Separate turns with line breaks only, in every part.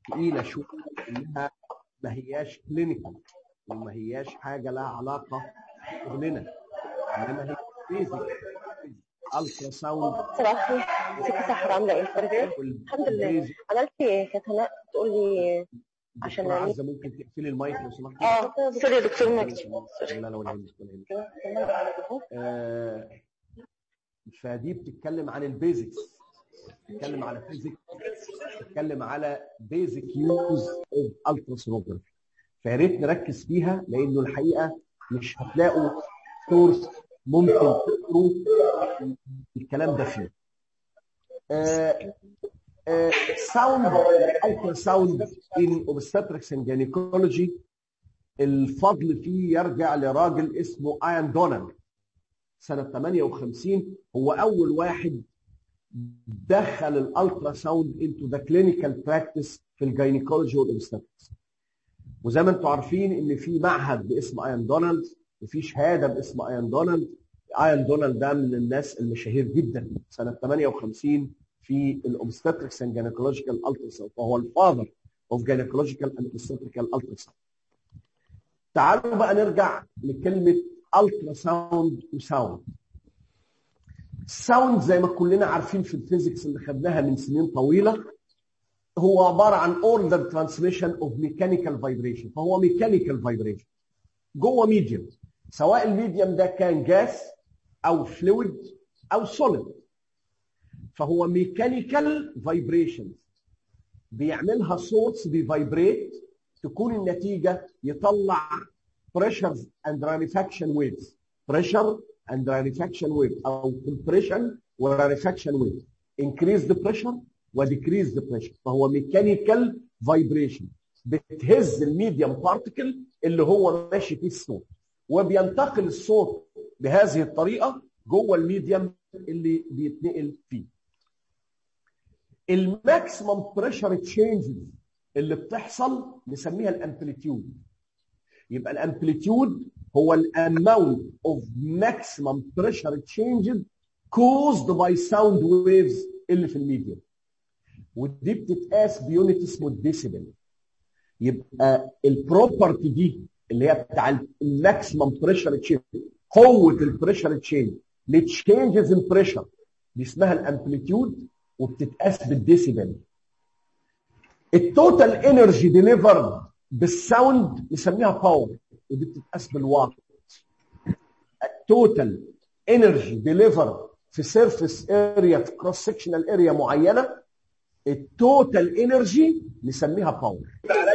تقيله شويه انها ما هياش كلينيكال وما هياش حاجه لها علاقه بشغلنا انما هي بيزك الترا ساوند
صراحة في كساحة عاملة ايه الفرق الحمد لله عملت ايه كانت هناء تقول لي عشان
دكتورة
نعمل
عزه ممكن تقفلي المايك لو سمحتي
اه سوري يا دكتور مجدي
لا لا ولا يهمك ولا يهمك آه، فدي بتتكلم عن البيزكس بتتكلم على فيزيك بتتكلم على بيزك يوز اوف التراسونوجرافي فيا ريت نركز فيها لانه الحقيقه مش هتلاقوا سورس ممكن تقروا الكلام ده فيه. ساوند الترا ساوند ان اوبستريكس اند جينيكولوجي الفضل فيه يرجع لراجل اسمه ايان دونالد سنه 58 هو اول واحد دخل الالترا ساوند انتو ذا كلينيكال براكتس في الجينيكولوجي والاوبستريكس وزي ما انتم عارفين ان في معهد باسم ايان دونالد وفي شهاده باسم ايان دونالد ايان دونالد ده من الناس المشاهير جدا سنه 58 في الاوبستريكس اند جينيكولوجيكال الترا فهو الفاذر اوف جينيكولوجيكال اند اوبستريكال الترا تعالوا بقى نرجع لكلمه الترا ساوند وساوند الساوند زي ما كلنا عارفين في الفيزيكس اللي خدناها من سنين طويله هو عباره عن اوردر ترانسميشن اوف ميكانيكال فايبريشن فهو ميكانيكال فايبريشن جوه ميديوم سواء الميديوم ده كان جاس او فلويد او سوليد فهو ميكانيكال فايبريشن بيعملها سورس بيفايبريت تكون النتيجه يطلع بريشرز اند راريفاكشن ويفز بريشر اند راريفاكشن ويف او كومبريشن وراريفاكشن ويف increase the pressure وديكريز the pressure فهو ميكانيكال فايبريشن بتهز الميديم بارتكل اللي هو ماشي فيه الصوت وبينتقل الصوت بهذه الطريقه جوه الميديم اللي بيتنقل فيه الماكسيمم بريشر تشينجز اللي بتحصل نسميها الامبليتيود يبقى الامبليتيود هو الاماونت اوف ماكسيمم بريشر تشينجز caused by sound waves اللي في الميديم ودي بتتقاس بيونت اسمه الديسيبل يبقى البروبرتي دي اللي هي بتاع الماكسيمم بريشر تشينج قوه البريشر تشينج لتشينجز ان بريشر دي اسمها الامبليتيود وبتتقاس بالديسيبل التوتال انرجي ديليفرد بالساوند نسميها باور ودي بتتقاس بالوات التوتال انرجي ديليفرد في سيرفيس اريا في كروس سكشنال اريا معينه التوتال انرجي نسميها باور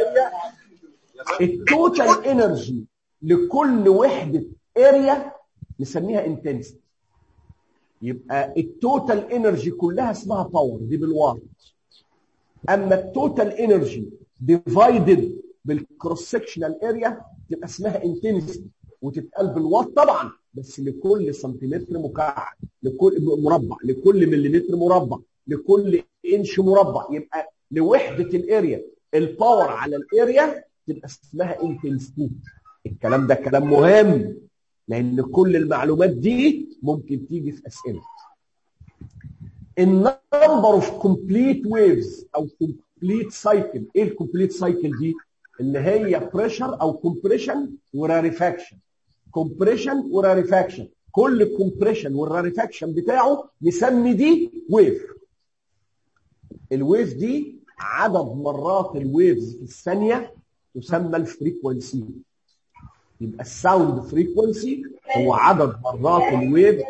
التوتال انرجي لكل وحده اريا نسميها انتنسيتي يبقى التوتال انرجي كلها اسمها باور دي بالوات اما التوتال انرجي ديفايدد بالكروس سكشنال اريا تبقى اسمها انتنسيتي وتتقال بالوات طبعا بس لكل سنتيمتر مكعب لكل مربع لكل مليمتر مربع لكل انش مربع يبقى لوحده الاريا الباور على الاريا تبقى اسمها انتنسيتي الكلام ده كلام مهم لان كل المعلومات دي ممكن تيجي في اسئله النمبر اوف كومبليت ويفز او كومبليت سايكل ايه الكومبليت سايكل دي اللي هي بريشر او كومبريشن وراريفاكشن كومبريشن وراريفاكشن كل كومبريشن والراريفاكشن بتاعه نسمي دي ويف الويف دي عدد مرات الويفز في الثانيه تسمى الفريكونسي يبقى الساوند فريكونسي هو عدد مرات الويف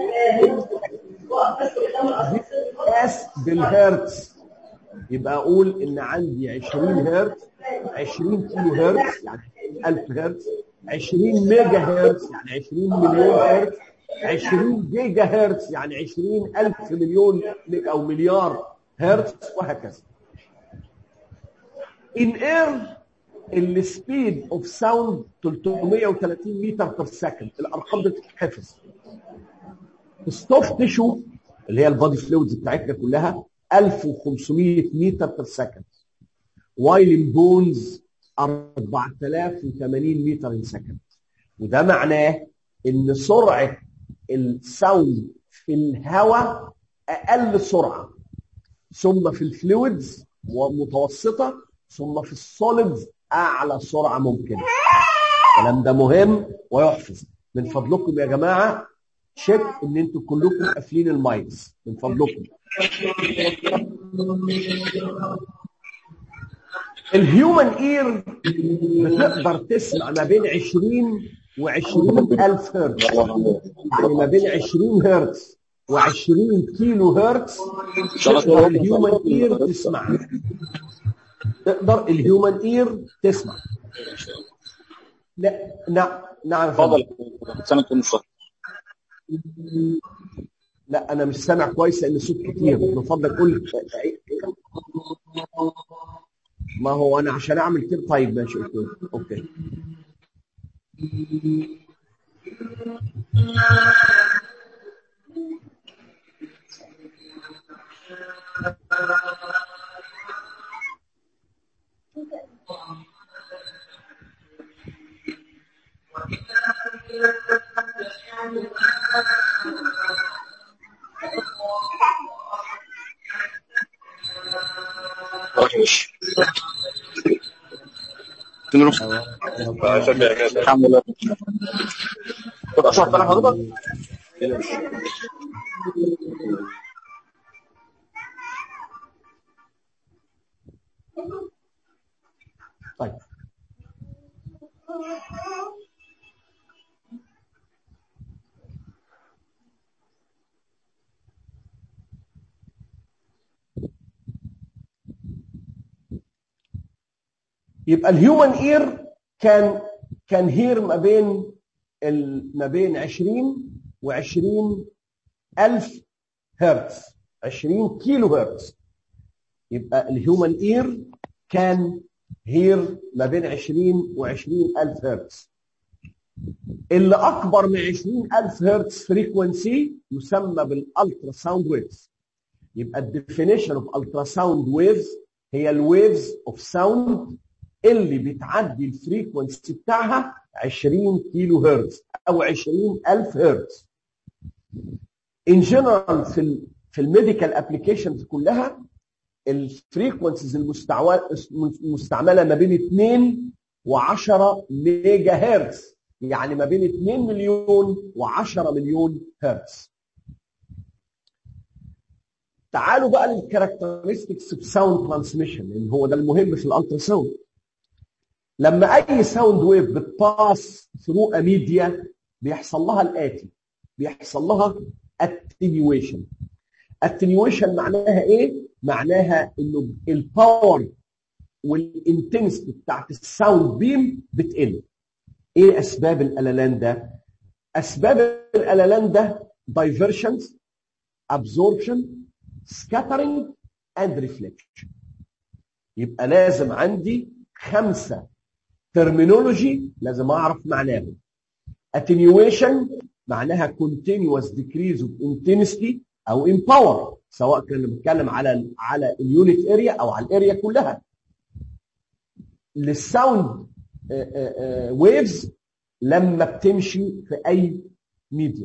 بتقاس بالهرتز يبقى اقول ان عندي 20 هرتز 20 كيلو هرتز يعني 1000 هرتز 20 ميجا هرتز يعني 20 مليون هرتز 20 جيجا هرتز يعني 20 ألف مليون أو مليار هرتز وهكذا. In air السبيد اوف ساوند 330 متر بير سكند الارقام دي بتتحفظ. ستوف تيشو اللي هي البادي فلويدز بتاعتنا كلها 1500 متر بير سكند. وايل بونز 4080 متر ان سكند وده معناه ان سرعه الساوند في الهواء اقل سرعه ثم في الفلويدز ومتوسطه ثم في السوليدز اعلى سرعه ممكنه الكلام ده مهم ويحفظ من فضلكم يا جماعه تشيك ان انتوا كلكم قافلين المايكس من فضلكم الهيومن اير بتقدر تسمع ما بين 20 و20 الف هرتز يعني ما بين 20 هرتز و20 كيلو هرتز تقدر الهيومن اير تسمع تقدر الهيومن اير تسمع لا نعم نعم
اتفضل سنة ونص
لا انا مش سامع كويس لان الصوت كتير من فضلك قول ما هو انا عشان اعمل كده طيب ماشي اوكي اوكي
نروح الحمد لله طب اشرح بقى حضرتك
طيب يبقى الهيومن اير كان كان هير ما بين ال... ما بين 20 و20 الف هرتز 20 كيلو هرتز يبقى الهيومن اير كان هير ما بين 20 و20 الف هرتز اللي اكبر من 20 الف هرتز فريكونسي يسمى بالالترا ساوند ويفز يبقى الديفينيشن اوف الترا ساوند ويفز هي الويفز اوف ساوند اللي بتعدي الفريكونسي بتاعها 20 كيلو هرتز او 20 الف هرتز ان جنرال في ال في الميديكال ابلكيشنز كلها الفريكونسيز المستعمله ما بين 2 و10 ميجا هرتز يعني ما بين 2 مليون و10 مليون هرتز تعالوا بقى للكاركترستكس اوف ساوند ترانسميشن اللي هو ده المهم في الالترا ساوند لما اي ساوند ويف بتباس ثرو ا ميديا بيحصل لها الاتي بيحصل لها اتنيويشن اتنيويشن معناها ايه معناها انه الباور والانتنسيتي بتاعت الساوند بيم بتقل ايه اسباب الالالان ده اسباب الالالان ده diversions absorption scattering and reflection يبقى لازم عندي خمسه ترمينولوجي لازم اعرف معناهم attenuation معناها continuous decrease of intensity او in power سواء كنا بنتكلم على على اليونت اريا او على الاريا كلها للساوند ويفز لما بتمشي في اي ميديا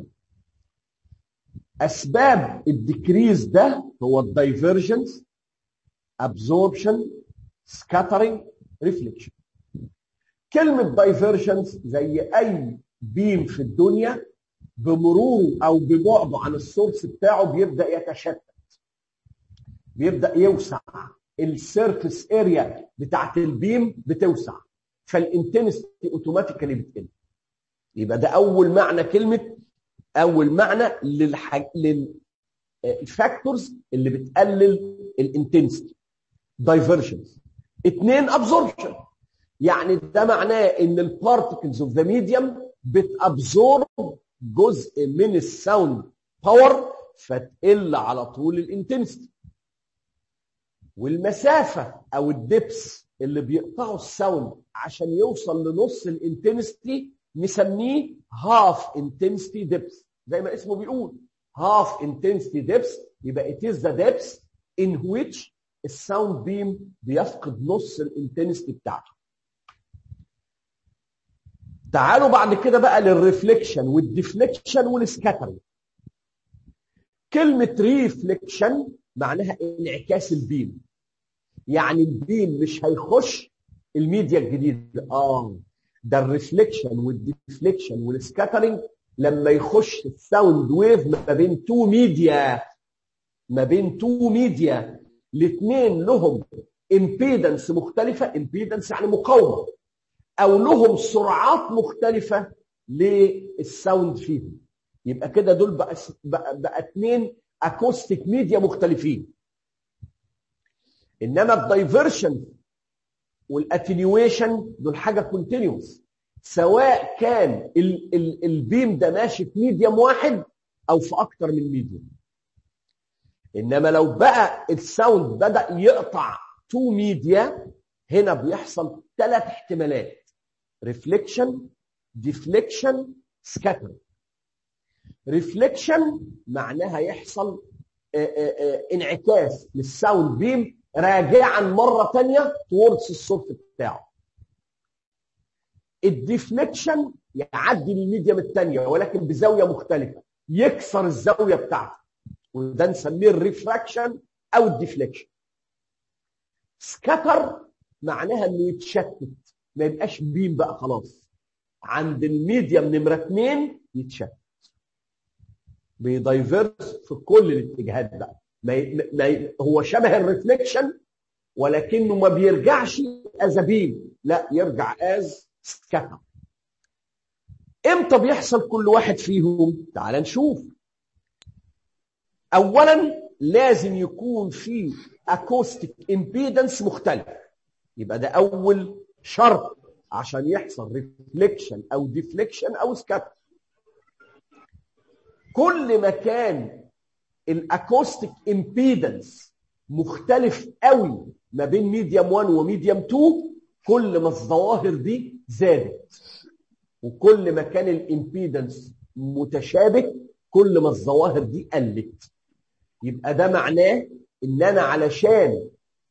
اسباب الديكريز ده هو الدايفرجنس absorption scattering reflection كلمة دايفرجنس زي أي بيم في الدنيا بمروره أو ببعده عن السورس بتاعه بيبدأ يتشتت بيبدأ يوسع السيرفيس اريا بتاعت البيم بتوسع فالانتنستي اوتوماتيكالي بتقل يبقى ده أول معنى كلمة أول معنى للحج... للفاكتورز اللي بتقلل الانتنستي دايفرجنس اثنين ابزوربشن يعني ده معناه ان البارتكلز اوف ذا ميديوم بتابزورب جزء من الساوند باور فتقل على طول الانتنسيتي والمسافه او الدبس اللي بيقطعوا الساوند عشان يوصل لنص الانتنسيتي نسميه هاف انتنسيتي دبس زي ما اسمه بيقول هاف انتنسيتي دبس يبقى it is the depth in which الساوند بيم بيفقد نص الانتنسيتي بتاعته تعالوا بعد كده بقى للريفليكشن والديفليكشن والسكاترنج كلمة ريفليكشن معناها انعكاس البيم يعني البيم مش هيخش الميديا الجديده اه ده الريفليكشن والديفليكشن والسكاترنج لما يخش الساوند ويف ما بين تو ميديا ما بين تو ميديا الاثنين لهم امبيدنس مختلفه امبيدنس يعني مقاومه او لهم سرعات مختلفه للساوند فيهم يبقى كده دول بقى بقى, بقى اثنين اكوستيك ميديا مختلفين انما الدايفرشن والاتنيويشن دول حاجه كونتينيوس سواء كان ال ال البيم ده ماشي في ميديم واحد او في اكتر من ميديم انما لو بقى الساوند بدا يقطع تو ميديا هنا بيحصل ثلاث احتمالات ريفليكشن ديفليكشن سكاتر ريفليكشن معناها يحصل آآ آآ انعكاس للساوند بيم راجعا مره ثانيه توردز السورس بتاعه الديفليكشن يعدي للميديم الثانيه ولكن بزاويه مختلفه يكسر الزاويه بتاعته وده نسميه الريفراكشن او الديفليكشن سكاتر معناها انه يتشتت ما يبقاش بيم بقى خلاص عند الميديم نمره اثنين يتشتت بيدايفيرس في كل الاتجاهات بقى ما ي... ما ي... هو شبه الريفليكشن ولكنه ما بيرجعش از بيم لا يرجع از سكاتر امتى بيحصل كل واحد فيهم تعال نشوف اولا لازم يكون في اكوستيك امبيدنس مختلف يبقى ده اول شرط عشان يحصل ريفليكشن او ديفليكشن او سكاتر كل ما كان الاكوستيك امبيدنس مختلف قوي ما بين ميديم 1 وميديم 2 كل ما الظواهر دي زادت وكل ما كان الامبيدنس متشابه كل ما الظواهر دي قلت يبقى ده معناه ان انا علشان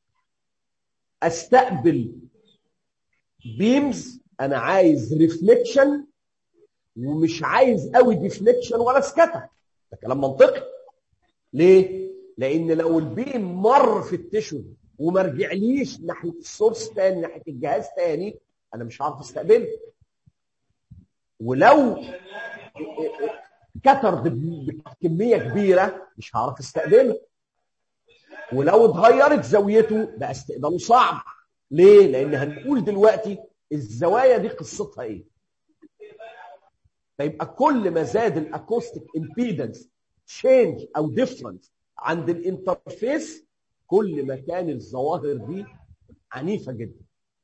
استقبل بيمز انا عايز ريفليكشن ومش عايز قوي ديفليكشن ولا سكاتر ده كلام منطقي ليه لان لو البيم مر في التشو وما رجعليش ناحيه السورس تاني ناحيه الجهاز تاني انا مش هعرف استقبله ولو كتر بكميه كبيره مش هعرف استقبله ولو اتغيرت زاويته بقى استقباله صعب ليه لان هنقول دلوقتي الزوايا دي قصتها ايه فيبقى كل ما زاد الاكوستيك امبيدنس تشينج او ديفرنس عند الانترفيس كل ما كان الظواهر دي عنيفه جدا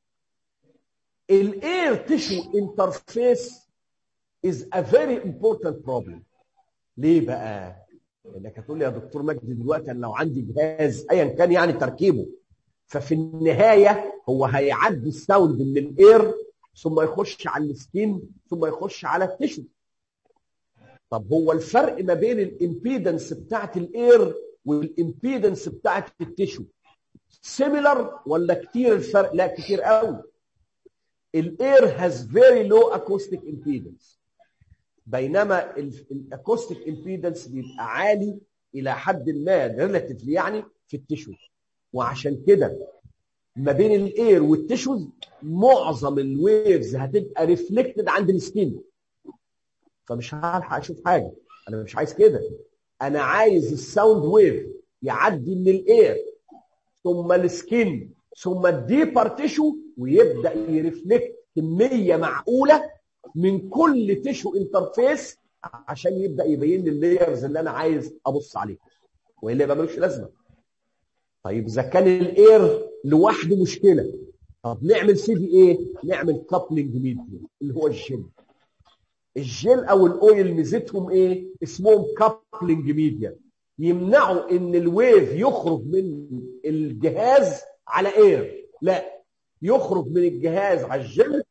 الاير تيشو انترفيس is a very important problem ليه بقى لانك هتقول لي يا دكتور مجدي دلوقتي انا لو عندي جهاز ايا كان يعني تركيبه ففي النهايه هو هيعدي الساوند من الاير ثم يخش على السكين ثم يخش على التشو طب هو الفرق ما بين الامبيدنس بتاعت الاير والامبيدنس بتاعت التشو سيميلر ولا كتير الفرق لا كتير قوي الاير هاز فيري لو اكوستيك امبيدنس بينما الاكوستيك امبيدنس بيبقى عالي الى حد ما ريلاتيفلي يعني في التشو وعشان كده ما بين الاير والتشوز معظم الويفز هتبقى ريفلكتد عند السكين فمش هلحق اشوف حاجه انا مش عايز كده انا عايز الساوند ويف يعدي من الاير ثم السكين ثم الديبر تيشو ويبدا يرفلكت كميه معقوله من كل تيشو انترفيس عشان يبدا يبين لي اللايرز اللي انا عايز ابص عليها والا يبقى ملوش لازمه طيب اذا كان الاير لوحده مشكله طب نعمل سي دي ايه نعمل كابلنج ميديا اللي هو الجل الجل او الاويل ميزتهم ايه اسمهم كابلنج ميديا يمنعوا ان الويف يخرج من الجهاز على اير لا يخرج من الجهاز على الجل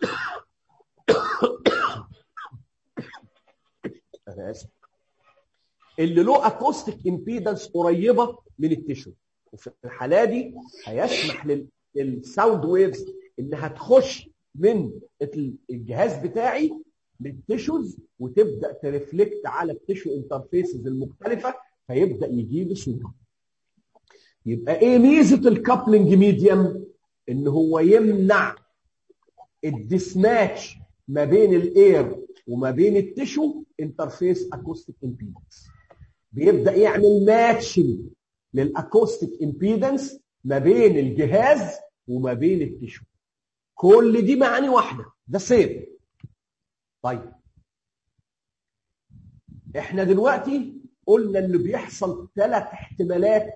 انا اسف اللي له اكوستيك امبيدنس قريبه من التشو وفي الحاله دي هيسمح للساوند ويفز انها تخش من الجهاز بتاعي للتشوز وتبدا ترفلكت على التشو انترفيسز المختلفه فيبدا يجي لي صوره يبقى ايه ميزه الكابلنج ميديم ان هو يمنع الديسماتش ما بين الاير وما بين التشو انترفيس اكوستيك امبيدنس بيبدا يعمل ماتشنج للاكوستيك امبيدنس ما بين الجهاز وما بين التشو كل دي معاني واحده ده سيم طيب احنا دلوقتي قلنا اللي بيحصل ثلاث احتمالات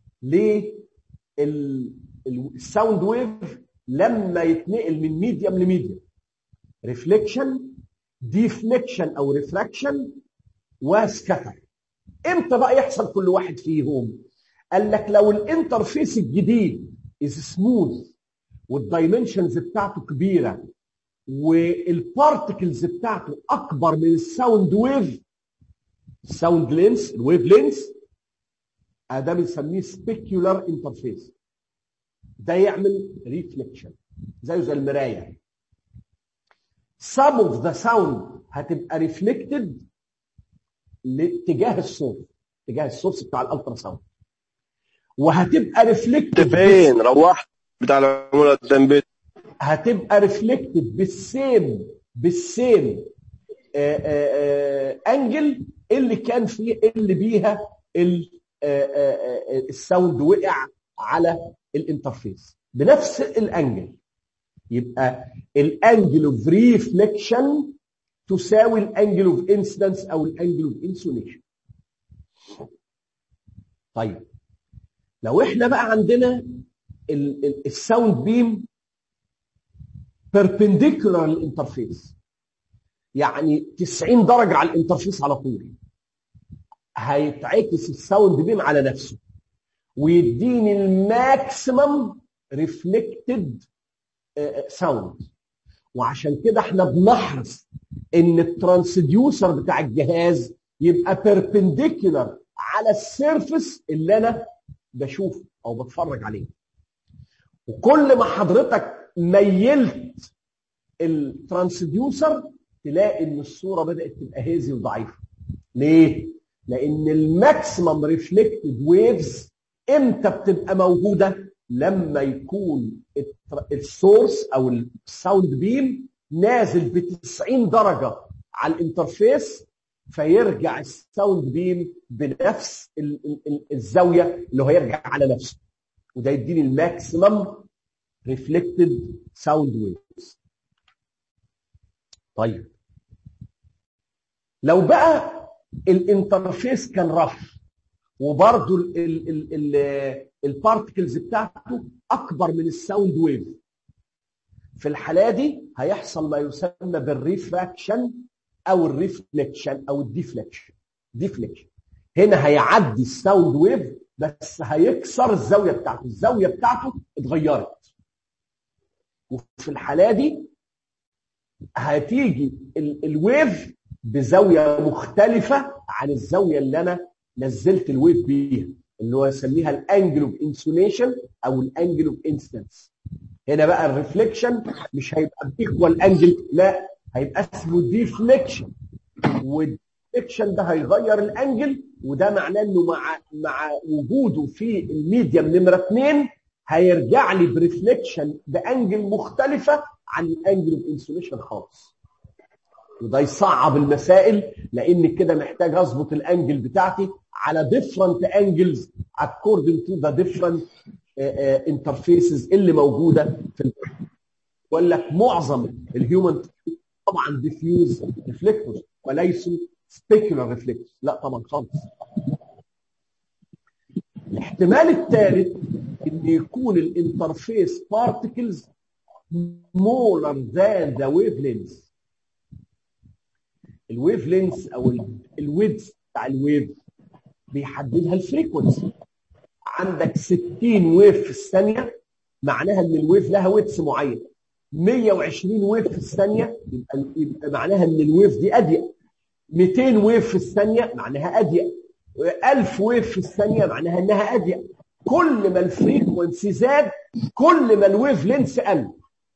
للساوند ويف لما يتنقل من ميديم لميديم ريفليكشن ديفليكشن او ريفراكشن وسكتر امتى بقى يحصل كل واحد فيهم قال لك لو الانترفيس الجديد از سموث والدايمنشنز بتاعته كبيره والبارتكلز بتاعته اكبر من الساوند ويف الساوند لينس الويف لينس ده بنسميه سبيكيولار انترفيس ده يعمل ريفليكشن زيه زي المرايه some of the sound هتبقى ريفلكتد لاتجاه الصوت اتجاه الصوت بتاع الالترا ساوند وهتبقى ريفلكتد
فين روحت بتاع العمولة قدام بيت
هتبقى ريفلكتد بالسيم بالسيم انجل اللي كان فيه اللي بيها الساوند وقع على الانترفيس بنفس الانجل يبقى الانجل اوف ريفليكشن تساوي الانجل اوف انسيدنس او الانجل اوف انسونيشن طيب لو احنا بقى عندنا الساوند بيم بيربنديكولار للانترفيس يعني 90 درجه على الانترفيس على طول هيتعكس الساوند بيم على نفسه ويديني الماكسيمم ريفلكتد ساوند وعشان كده احنا بنحرص ان الترانسديوسر بتاع الجهاز يبقى بيربنديكولار على السيرفس اللي انا بشوفه او بتفرج عليه وكل ما حضرتك ميلت الترانسديوسر تلاقي ان الصوره بدات تبقى هيزي وضعيفه ليه لان الماكسيمم ريفلكتد ويفز امتى بتبقى موجوده لما يكون السورس او الساوند بيم نازل ب 90 درجه على الانترفيس فيرجع الساوند بيم بنفس الزاويه اللي هو هيرجع على نفسه وده يديني الماكسيمم ريفلكتد ساوند ويفز طيب لو بقى الانترفيس كان رف وبرضه البارتكلز بتاعته اكبر من الساوند ويف في الحاله دي هيحصل ما يسمى بالريفراكشن او الريفليكشن او الديفليكشن ديفليكشن هنا هيعدي الساوند ويف بس هيكسر الزاويه بتاعته الزاويه بتاعته اتغيرت وفي الحاله دي هتيجي الويف بزاويه مختلفه عن الزاويه اللي انا نزلت الويف بيها اللي هو يسميها الانجل اوف انسوليشن او الانجل اوف انستنس هنا بقى الريفليكشن مش هيبقى بايكوال انجل لا هيبقى اسمه ديفليكشن والديفليكشن ده هيغير الانجل وده معناه انه مع مع وجوده في الميديم نمره اثنين هيرجع لي بريفليكشن بانجل مختلفه عن الانجل اوف انسوليشن خالص وده يصعب المسائل لان كده محتاج اظبط الانجل بتاعتي على different angles according to the different uh, uh, interfaces اللي موجوده في بقول لك معظم الهيومن طبعا ديفيوز ريفلكتورز وليسوا سبيكولار ريفلكتورز لا طبعا خالص الاحتمال الثالث ان يكون الانترفيس بارتكلز smaller than the wavelengths الويف لينس او الويدز بتاع الويف بيحددها الفريكونسي عندك 60 ويف في الثانيه معناها ان الويف لها ويتس معين 120 ويف في الثانيه يبقى يبقى معناها ان الويف دي اضيق 200 ويف في الثانيه معناها اضيق 1000 ويف في الثانيه معناها انها اضيق كل ما الفريكونسي زاد كل ما الويف لينس قل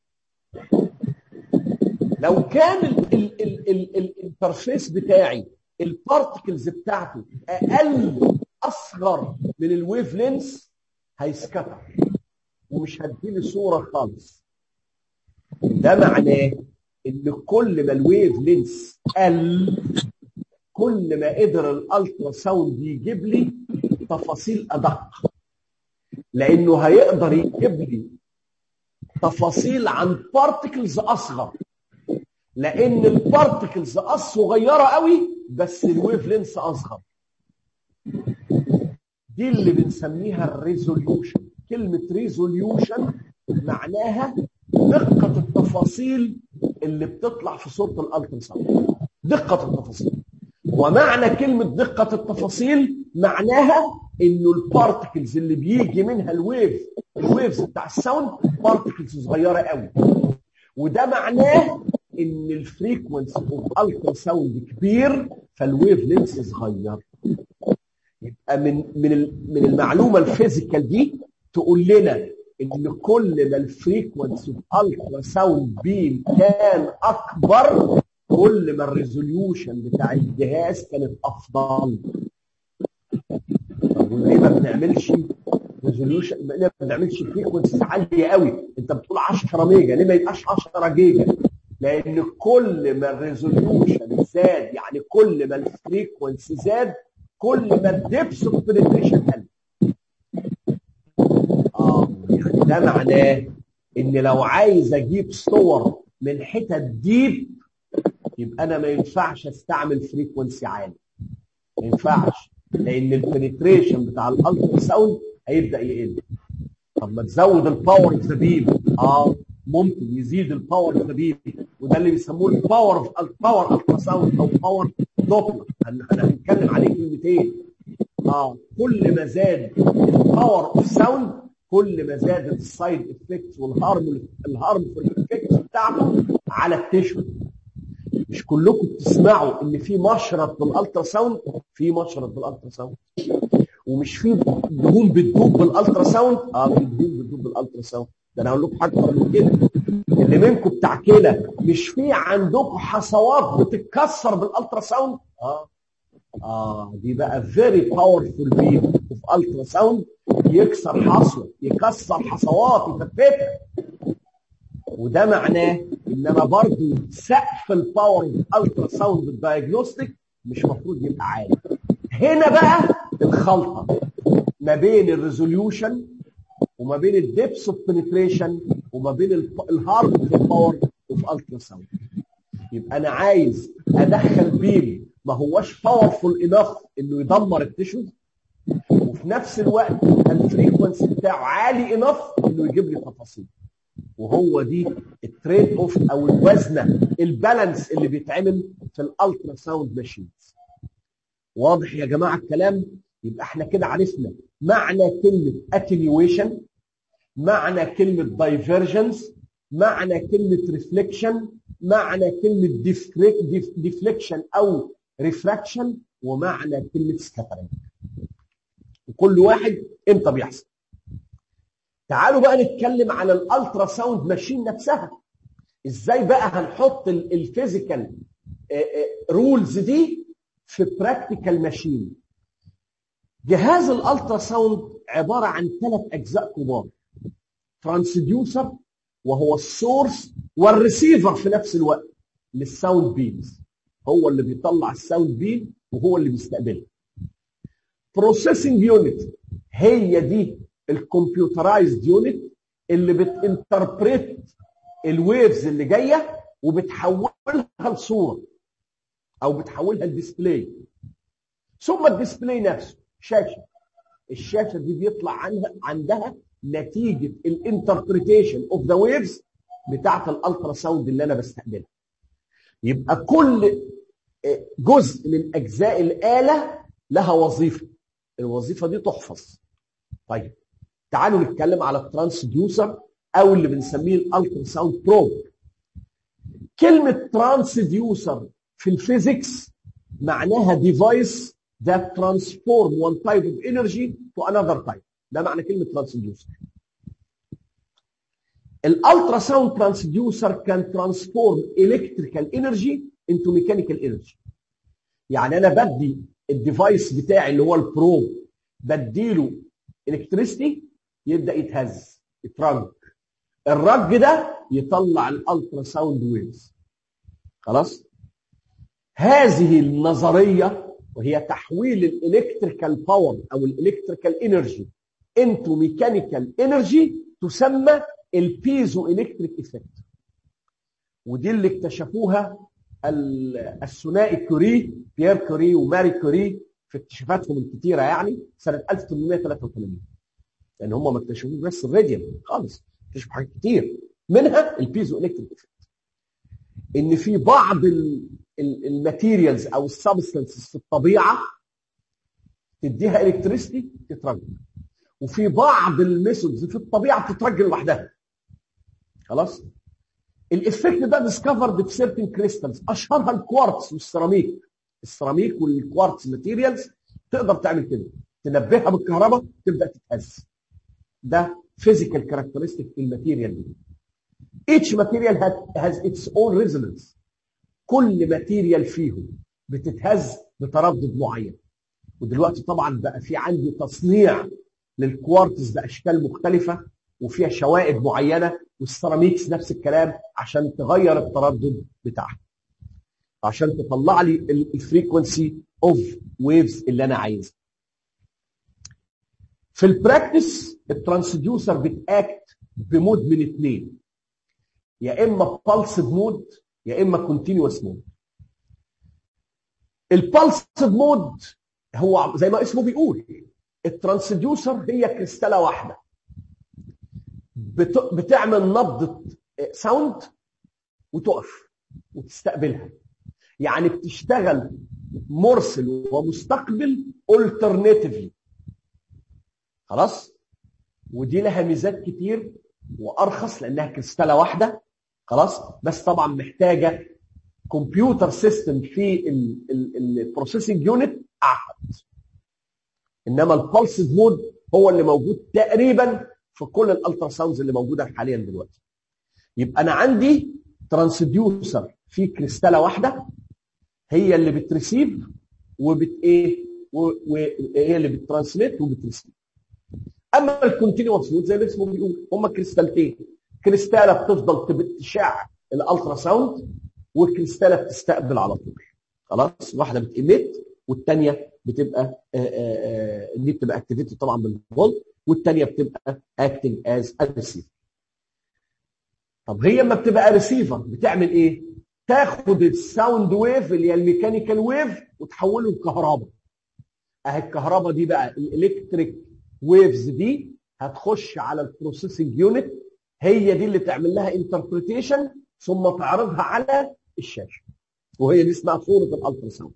لو كان الانترفيس بتاعي البارتكلز بتاعته اقل اصغر من الويف لينس هيسكتر ومش هتديني صوره خالص ده معناه ان كل ما الويف لينس قل كل ما قدر الالترا ساوند يجيب لي تفاصيل ادق لانه هيقدر يجيب لي تفاصيل عن بارتكلز اصغر لان البارتكلز صغيره قوي بس الويف لينس اصغر دي اللي بنسميها الريزوليوشن كلمه ريزوليوشن معناها دقه التفاصيل اللي بتطلع في صوره الالترا ساوند دقه التفاصيل ومعنى كلمه دقه التفاصيل معناها انه البارتكلز اللي بيجي منها الويف الويفز بتاع الساوند بارتكلز صغيره قوي وده معناه ان الفريكونسي اوف الترا ساوند كبير فالويف لينس صغير يبقى من من من المعلومه الفيزيكال دي تقول لنا ان كل ما الفريكونسي اوف الترا ساوند بيم كان اكبر كل ما الريزوليوشن بتاع الجهاز كانت افضل طب وليه ما بنعملش ريزوليوشن ليه ما بنعملش فريكونسيز عاليه قوي انت بتقول 10 ميجا ليه ما يبقاش 10 جيجا لان كل ما الريزوليوشن زاد يعني كل ما الفريكونسي زاد كل ما الدبس اوف بنتريشن قل اه يعني ده معناه ان لو عايز اجيب صور من حتت ديب يبقى انا ما ينفعش استعمل فريكونسي عالي ما ينفعش لان البنتريشن بتاع الالترا ساوند هيبدا يقل طب ما تزود الباور اوف ذا بيم اه ممكن يزيد الباور اوف ذا بيم وده اللي بيسموه الباور اوف الباور الترا ساوند او باور دوبلر هنتكلم عليه كلمتين اه كل ما زاد الباور اوف ساوند كل ما زادت السايد افكتس والهارم الهارمفول افكتس بتاعته على التشو مش كلكم بتسمعوا ان في مشرط بالالترا ساوند في مشرط بالالترا ساوند ومش في دهون بتدوب بالالترا ساوند اه في دهون بتدوب بالالترا ساوند ده انا هقول لكم حاجه اكتر من كده اللي منكم بتاع كلى مش في عندكم حصوات بتتكسر بالالترا ساوند اه اه دي بقى فيري باورفول بيم اوف الترا ساوند يكسر حصوه يكسر حصوات يثبتها وده معناه ان انا برضو سقف الباور الترا ساوند الدايجنوستيك مش المفروض يبقى عالي هنا بقى الخلطه ما بين الريزوليوشن وما بين الدبس اوف بنتريشن وما بين الهارد في الباور اوف الترا ساوند يبقى انا عايز ادخل بيم ما هوش باورفول انف انه يدمر التشوز وفي نفس الوقت الفريكونسي بتاعه عالي انف انه يجيب لي تفاصيل وهو دي التريد اوف او الوزنه البالانس اللي بيتعمل في الالترا ساوند ماشينز واضح يا جماعه الكلام يبقى احنا كده عرفنا معنى كلمه اتنيويشن معنى كلمه دايفرجنس معنى كلمه ريفليكشن معنى كلمه ديفليكشن او ريفراكشن ومعنى كلمه سكاترنج وكل واحد امتى بيحصل تعالوا بقى نتكلم على الالترا ساوند ماشين نفسها ازاي بقى هنحط الفيزيكال رولز دي في براكتيكال ماشين جهاز الالترا ساوند عباره عن ثلاث اجزاء كبار ترانسديوسر وهو السورس والريسيفر في نفس الوقت للساوند بيمز هو اللي بيطلع الساوند بيم وهو اللي بيستقبلها بروسيسنج يونت هي دي الكمبيوترايزد يونت اللي بتنتربريت الويفز اللي جايه وبتحولها لصوره او بتحولها لديسبلاي ثم الديسبلاي نفسه شاشه الشاشه دي بيطلع عنها عندها نتيجه الانتربريتيشن اوف ذا ويفز بتاعه الالترا ساوند اللي انا بستقبلها يبقى كل جزء من اجزاء الاله لها وظيفه الوظيفه دي تحفظ طيب تعالوا نتكلم على الترانسديوسر او اللي بنسميه الالترا ساوند بروب كلمه ترانسديوسر في الفيزيكس معناها ديفايس that transform one type of energy to another type ده معنى كلمه ترانسديوسر الالترا ساوند ترانسديوسر كان ترانسفورم الكتريكال انرجي انتو ميكانيكال انرجي يعني انا بدي الديفايس بتاعي اللي هو البروب بديله الكتريستي يبدا يتهز يترج الرج ده يطلع الالترا ساوند ويفز خلاص هذه النظريه وهي تحويل الالكتريكال باور او الالكتريكال انرجي انتو ميكانيكال انرجي تسمى البيزو الكتريك افكت ودي اللي اكتشفوها الثنائي كوري بيير كوري وماري كوري في اكتشافاتهم الكتيره يعني سنه 1883 لان هم ما اكتشفوش بس الراديوم خالص اكتشفوا حاجات كتير منها البيزو الكتريك افكت ان في بعض الماتيريالز او السبستنسز في الطبيعه تديها الكتريستي تترجم وفي بعض الميثودز في الطبيعه بتترجم لوحدها خلاص الافكت ده ديسكفرد في سيرتن كريستالز اشهرها الكوارتز والسيراميك السيراميك والكوارتز ماتيريالز تقدر تعمل كده تنبهها بالكهرباء تبدا تتهز ده فيزيكال كاركترستيك في الماتيريال دي each material has its own resonance كل ماتيريال فيهم بتتهز بتردد معين ودلوقتي طبعا بقى في عندي تصنيع للكوارتز باشكال مختلفه وفيها شوائب معينه والسيراميكس نفس الكلام عشان تغير التردد بتاعها عشان تطلع لي الفريكونسي اوف ويفز اللي انا عايزها في البراكتس الترانسديوسر بتاكت بمود من اثنين يا اما بالس مود يا اما كونتينوس مود البالس مود هو زي ما اسمه بيقول الترانسديوسر هي كريستاله واحده بتعمل نبضه ساوند وتقف وتستقبلها يعني بتشتغل مرسل ومستقبل الترناتيفلي خلاص ودي لها ميزات كتير وارخص لانها كريستاله واحده خلاص بس طبعا محتاجه كمبيوتر سيستم في البروسيسنج يونت اعقد انما البلس مود هو اللي موجود تقريبا في كل الالترا ساوندز اللي موجوده حاليا دلوقتي يبقى انا عندي ترانسديوسر في كريستاله واحده هي اللي بتريسيف وبت ايه وهي اللي بترانسميت وبتريسيف اما الكونتينوس مود زي ما اسمه بيقول هم كريستالتين كريستاله بتفضل تشع الالترا ساوند وكريستاله بتستقبل على طول خلاص واحده بتيميت والثانيه بتبقى دي بتبقى اكتيفيتد طبعا بالفولت والثانيه بتبقى اكتنج از ريسيفر طب هي لما بتبقى ريسيفر بتعمل ايه؟ تاخد الساوند ويف اللي هي الميكانيكال ويف وتحوله لكهرباء اهي الكهرباء دي بقى الالكتريك ويفز دي هتخش على البروسيسنج يونت هي دي اللي تعمل لها انتربريتيشن ثم تعرضها على الشاشه وهي دي اسمها صوره الالترا ساوند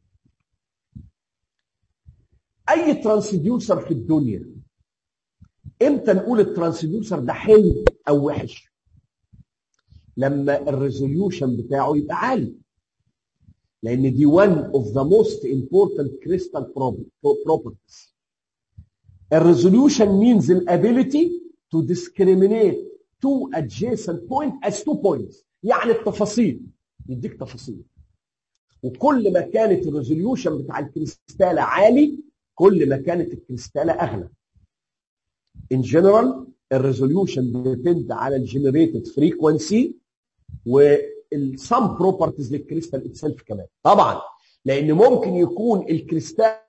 اي ترانسديوسر في الدنيا امتى نقول الترانسديوسر ده حلو او وحش لما الريزوليوشن بتاعه يبقى عالي لان دي one of the most important crystal properties الريزوليوشن means the ability to discriminate two adjacent points as two points يعني التفاصيل يديك تفاصيل وكل ما كانت الريزوليوشن بتاع الكريستاله عالي كل ما كانت الكريستاله اغلى in general الريزوليوشن بيدند على الجنريتد فريكونسي والسم بروبرتيز للكريستال اتسلف كمان طبعا لان ممكن يكون الكريستال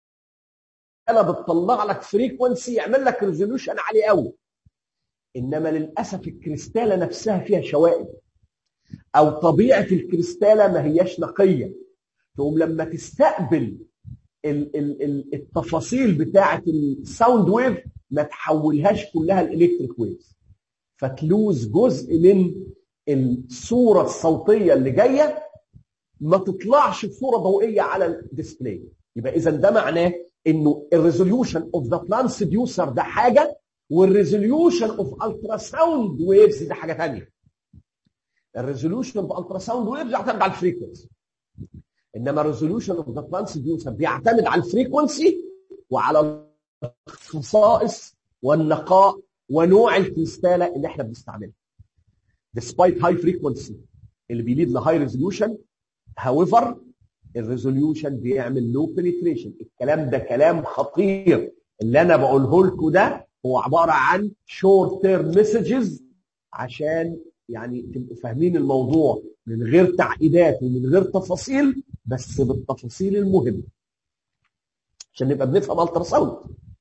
بتطلع لك فريكونسي يعمل لك ريزوليوشن عالي قوي انما للاسف الكريستاله نفسها فيها شوائب او طبيعه الكريستاله ما هياش نقيه تقوم لما تستقبل ال ال ال التفاصيل بتاعه الساوند ويف ما تحولهاش كلها الالكتريك ويفز فتلوز جزء من الصوره الصوتيه اللي جايه ما تطلعش بصوره ضوئيه على الديسبلاي يبقى اذا ده معناه انه الريزوليوشن اوف ذا ترانسديوسر ده حاجه والريزوليوشن اوف الترا ساوند ويفز ده حاجه ثانيه الريزوليوشن اوف الترا ساوند ويفز يعتمد على الفريكونسي انما الريزوليوشن اوف ذا ترانسديوسر بيعتمد على الفريكونسي وعلى الخصائص والنقاء ونوع الكريستاله اللي احنا بنستعملها despite high frequency اللي بيليد لهاي ريزوليوشن however الريزوليوشن بيعمل لو penetration الكلام ده كلام خطير اللي انا بقوله لكم ده هو عباره عن شورت تيرم مسجز عشان يعني تبقوا فاهمين الموضوع من غير تعقيدات ومن غير تفاصيل بس بالتفاصيل المهمه عشان نبقى بنفهم الترا ساوند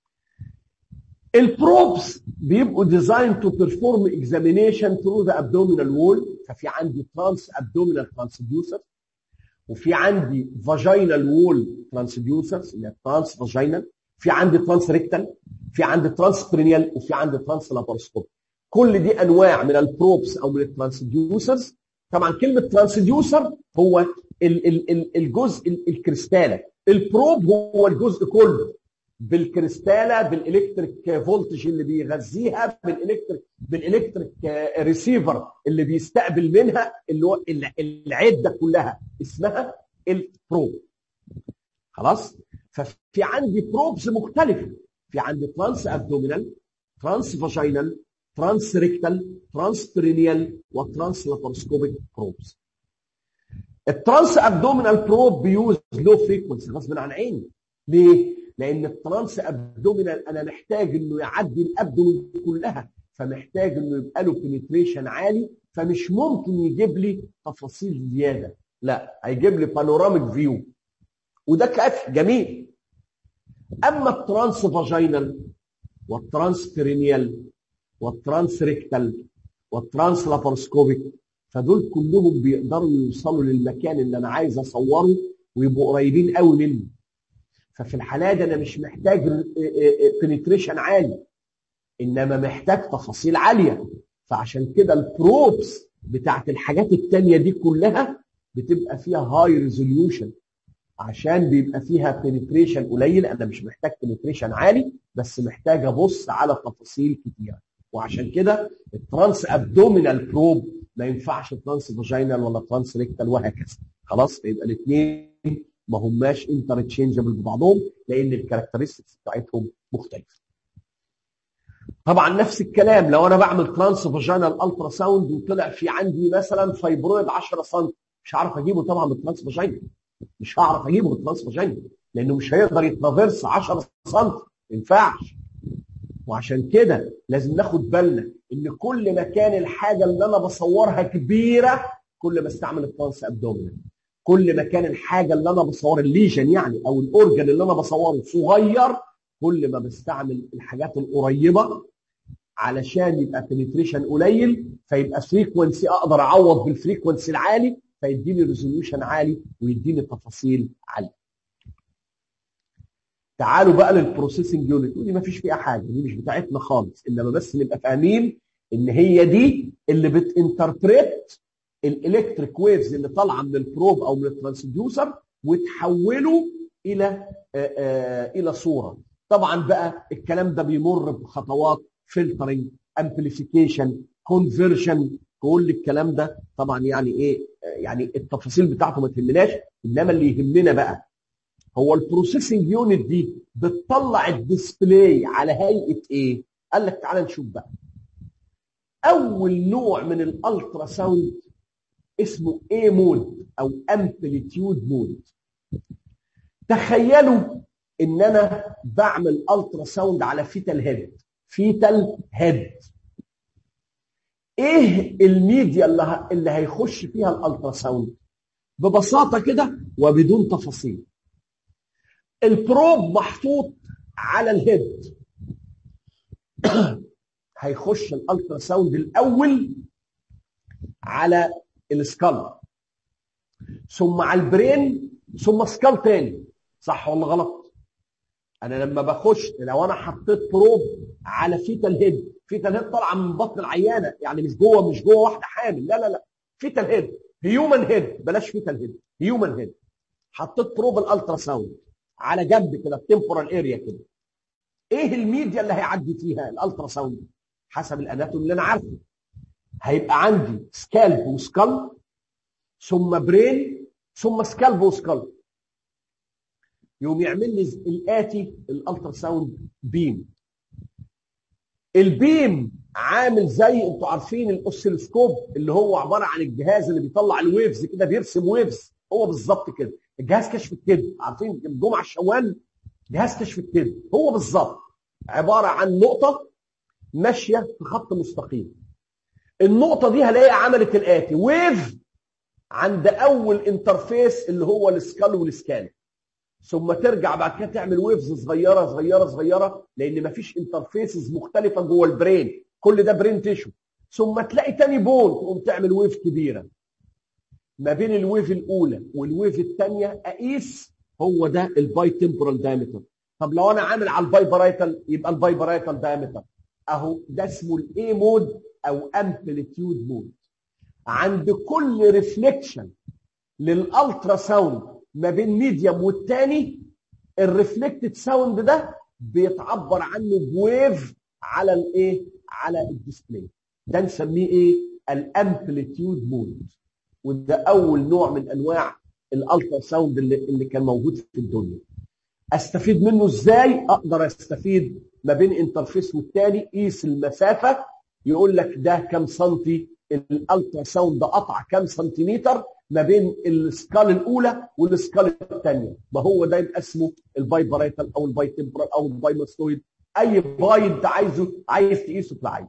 البروبس بيبقوا ديزاين تو بيرفورم اكزامينيشن ثرو ذا ابدومينال وول ففي عندي ترانس ابدومينال ترانسديوسر وفي عندي فاجينال وول ترانسديوسرز اللي هي ترانس فاجينال في عندي ترانس ريكتال في عندي ترانس برينيال وفي عندي ترانس لاباروسكوب كل دي انواع من البروبس او من الترانسديوسرز طبعا كلمه ترانسديوسر هو ال ال ال الجزء الكريستاله البروب هو الجزء كله بالكريستاله بالالكتريك فولتج اللي بيغذيها بالالكتريك بالالكتريك ريسيفر اللي بيستقبل منها اللي هو العده كلها اسمها البروب خلاص ففي عندي بروبز مختلفه في عندي ترانس ابدومينال ترانس فاجينال ترانس ريكتال ترانس برينيال وترانس لاباروسكوبيك بروبز الترانس ابدومينال بروب بيوز لو فريكونسي غصب عن عيني ليه؟ لان الترانس ابدومينال انا محتاج انه يعدي الابدومين كلها فمحتاج انه يبقى له بنتريشن عالي فمش ممكن يجيب لي تفاصيل زياده لا هيجيب لي بانوراميك فيو وده كافي جميل اما الترانس فاجينال والترانس بيرينيال والترانس ريكتال والترانس لاباروسكوبيك فدول كلهم بيقدروا يوصلوا للمكان اللي انا عايز اصوره ويبقوا قريبين قوي مني ففي الحالة دي انا مش محتاج بنتريشن عالي انما محتاج تفاصيل عاليه فعشان كده البروبس بتاعت الحاجات التانية دي كلها بتبقى فيها هاي ريزوليوشن عشان بيبقى فيها بنتريشن قليل انا مش محتاج بنتريشن عالي بس محتاج ابص على تفاصيل كتيره وعشان كده الترانس ابدومينال بروب ما ينفعش ترانس فاجينال ولا ترانس ريكتال وهكذا خلاص يبقى الاثنين ما هماش انترتشينجبل ببعضهم لان الكاركترستكس بتاعتهم مختلفه. طبعا نفس الكلام لو انا بعمل ترانس فاجينال الترا ساوند وطلع في عندي مثلا فايبرويد 10 سم مش هعرف اجيبه طبعا بالترانس فاجينال مش هعرف اجيبه بالترانس فاجينال لانه مش هيقدر يترافيرس 10 سم ما ينفعش وعشان كده لازم ناخد بالنا ان كل ما كان الحاجه اللي انا بصورها كبيره كل ما استعمل الترانس ابدومينال كل ما كان الحاجه اللي انا بصور الليجن يعني او الاورجن اللي انا بصوره صغير كل ما بستعمل الحاجات القريبه علشان يبقى بنتريشن قليل فيبقى فريكونسي اقدر اعوض بالفريكونسي العالي فيديني ريزوليوشن عالي ويديني تفاصيل عاليه. تعالوا بقى للبروسيسنج يونت ودي ما فيش فيها حاجه دي مش بتاعتنا خالص انما بس نبقى فاهمين ان هي دي اللي بتنتربريت الالكتريك ويفز اللي طالعه من البروب او من الترانسديوسر وتحوله الى آآ آآ الى صوره طبعا بقى الكلام ده بيمر بخطوات فلترنج امبليفيكيشن كونفرشن كل الكلام ده طبعا يعني ايه يعني التفاصيل بتاعته ما تهمناش انما اللي يهمنا بقى هو البروسيسنج يونت دي بتطلع الديسبلاي على هيئه ايه قال لك تعالى نشوف بقى اول نوع من الالترا ساوند اسمه A مود او امبليتيود مود تخيلوا ان انا بعمل الترا ساوند على فيتال هيد فيتال هيد ايه الميديا اللي, اللي هيخش فيها الالترا ساوند ببساطه كده وبدون تفاصيل البروب محطوط على الهيد هيخش الالترا ساوند الاول على السكال ثم على البرين ثم سكال تاني صح ولا غلط انا لما بخش لو انا حطيت بروب على فيتال هيد فيتال هيد طالعه من بطن العيانه يعني مش جوه مش جوه واحده حامل لا لا لا فيتال هيد هيومن هيد بلاش فيتال هيد هيومن هيد حطيت بروب الالترا ساوند على جنب كده التمبورال اريا كده ايه الميديا اللي هيعدي فيها الالترا ساوند حسب الاناتومي اللي انا عارفه هيبقى عندي سكالب وسكال ثم برين ثم سكالب وسكال يقوم يعمل لي الاتي الالترا ساوند بيم البيم عامل زي انتوا عارفين الاوسيلوسكوب اللي هو عباره عن الجهاز اللي بيطلع الويفز كده بيرسم ويفز هو بالظبط كده الجهاز كشف الكذب عارفين الجمعه الشوال جهاز كشف الكذب هو بالظبط عباره عن نقطه ماشيه في خط مستقيم النقطه دي هلاقيها عملت الاتي ويف عند اول انترفيس اللي هو السكال والسكان ثم ترجع بعد كده تعمل ويفز صغيره صغيره صغيره لان مفيش انترفيسز مختلفه جوه البرين كل ده برين تيشو ثم تلاقي تاني بون تقوم تعمل ويف كبيره ما بين الويف الاولى والويف الثانيه اقيس هو ده الباي تمبورال دايمتر طب لو انا عامل على الباي بارايتال يبقى الباي بارايتال دايمتر اهو ده اسمه الاي مود او امبليتيود مود عند كل ريفليكشن للالترا ساوند ما بين ميديوم والتاني الريفلكتد ساوند ده بيتعبر عنه بويف على الايه على الديسبلاي ده نسميه ايه الامبليتيود مود وده اول نوع من انواع الالترا ساوند اللي, اللي كان موجود في الدنيا استفيد منه ازاي اقدر استفيد ما بين انترفيس والتاني قيس المسافه يقول لك ده كام سنتي الالترا ساوند قطع كام سنتيمتر ما بين السكال الاولى والسكال الثانيه ما هو ده يبقى اسمه الباي بارايتال او الباي تمبرال او الباي ماستويد اي باي انت عايزه عايز تقيسه تلاقيه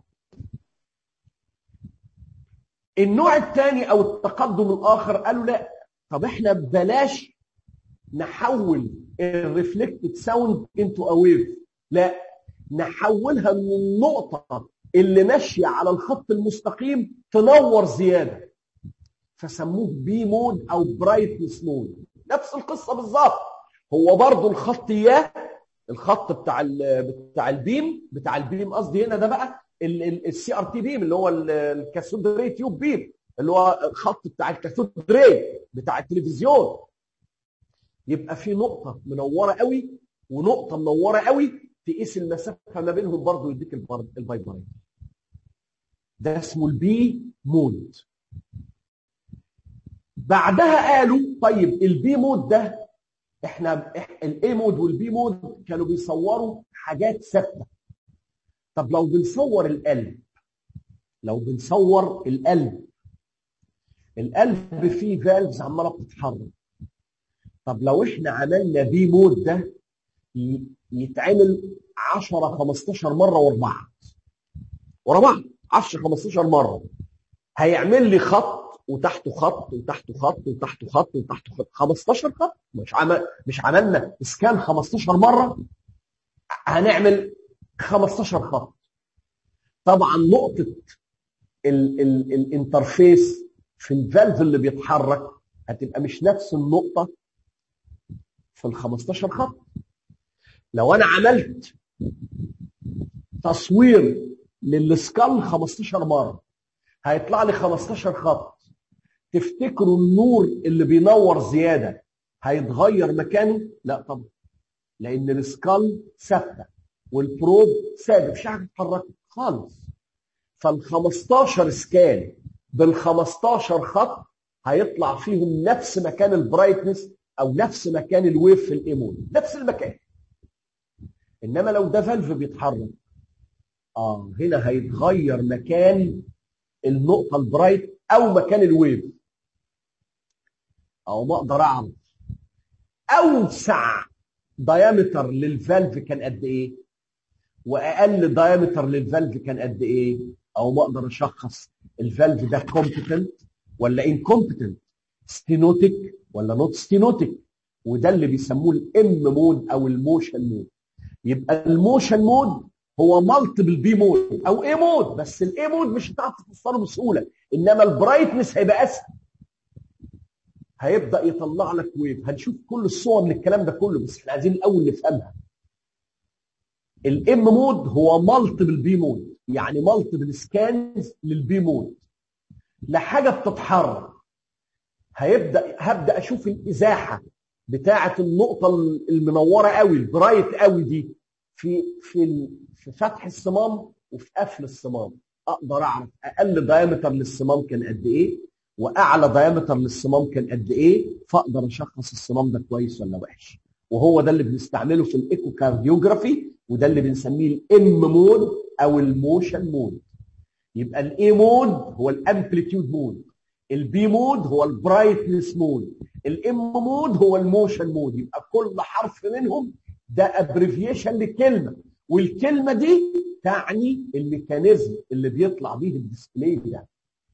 النوع الثاني او التقدم الاخر قالوا لا طب احنا بلاش نحول الريفلكتد ساوند انتو ا ويف لا نحولها من النقطه اللي ماشيه على الخط المستقيم تنور زياده فسموه بي مود او برايتنس مود نفس القصه بالظبط هو برضو الخط اياه الخط بتاع ال بتاع البيم بتاع البيم قصدي هنا ده بقى السي ار تي بيم اللي هو الكاثود ري تيوب بيم اللي هو الخط بتاع الكاثود ري بتاع التلفزيون يبقى في نقطه منوره قوي ونقطه منوره قوي تقيس المسافه ما بينهم برضه يديك الباي برايت ده اسمه البي مود بعدها قالوا طيب البي مود ده احنا الاي مود والبي مود كانوا بيصوروا حاجات ثابته طب لو بنصور القلب لو بنصور القلب القلب فيه فالفز عماله بتتحرك طب لو احنا عملنا بي مود ده يتعمل 10 15 مره ورا بعض ورا بعض 10 15 مره هيعمل لي خط وتحته خط وتحته خط وتحته خط وتحته خط 15 خط مش عمل مش عملنا اسكان 15 مره هنعمل 15 خط طبعا نقطه ال ال الانترفيس في الفالف اللي بيتحرك هتبقى مش نفس النقطه في ال 15 خط لو انا عملت تصوير للسكال 15 مره هيطلع لي 15 خط تفتكروا النور اللي بينور زياده هيتغير مكانه؟ لا طبعا لان السكال ثابته والبروب ثابت مفيش حاجه تتحرك خالص فال 15 سكان بال 15 خط هيطلع فيهم نفس مكان البرايتنس او نفس مكان الويف في الايمون نفس المكان انما لو ده فالف بيتحرك اه هنا هيتغير مكان النقطه البرايت او مكان الويف او ما اقدر اعرف اوسع دايمتر للفالف كان قد ايه واقل دايمتر للفالف كان قد ايه او ما اقدر اشخص الفالف ده كومبتنت ولا انكومبتنت ستينوتيك ولا نوت ستينوتيك وده اللي بيسموه الام مود او الموشن مود يبقى الموشن مود هو مالتيبل بي مود او اي مود بس الاي مود مش هتعرف تفسره بسهوله انما البرايتنس هيبقى اسهل هيبدا يطلع لك ويف هنشوف كل الصور للكلام ده كله بس احنا عايزين الاول نفهمها الام مود هو مالتيبل بي مود يعني مالتيبل سكانز للبي مود لحاجه بتتحرك هيبدا هبدا اشوف الازاحه بتاعه النقطه المنوره قوي البرايت قوي دي في في في فتح الصمام وفي قفل الصمام اقدر اعرف اقل دايمتر للصمام كان قد ايه واعلى دايمتر للصمام كان قد ايه فاقدر اشخص الصمام ده كويس ولا وحش وهو ده اللي بنستعمله في الايكو كارديوجرافي وده اللي بنسميه الام مود او الموشن مود يبقى الاي مود هو الامبليتيود مود البي مود هو البرايتنس مود الام مود هو الموشن مود يبقى كل حرف منهم ده ابريفيشن لكلمه والكلمه دي تعني الميكانيزم اللي بيطلع بيه الديسبلاي ده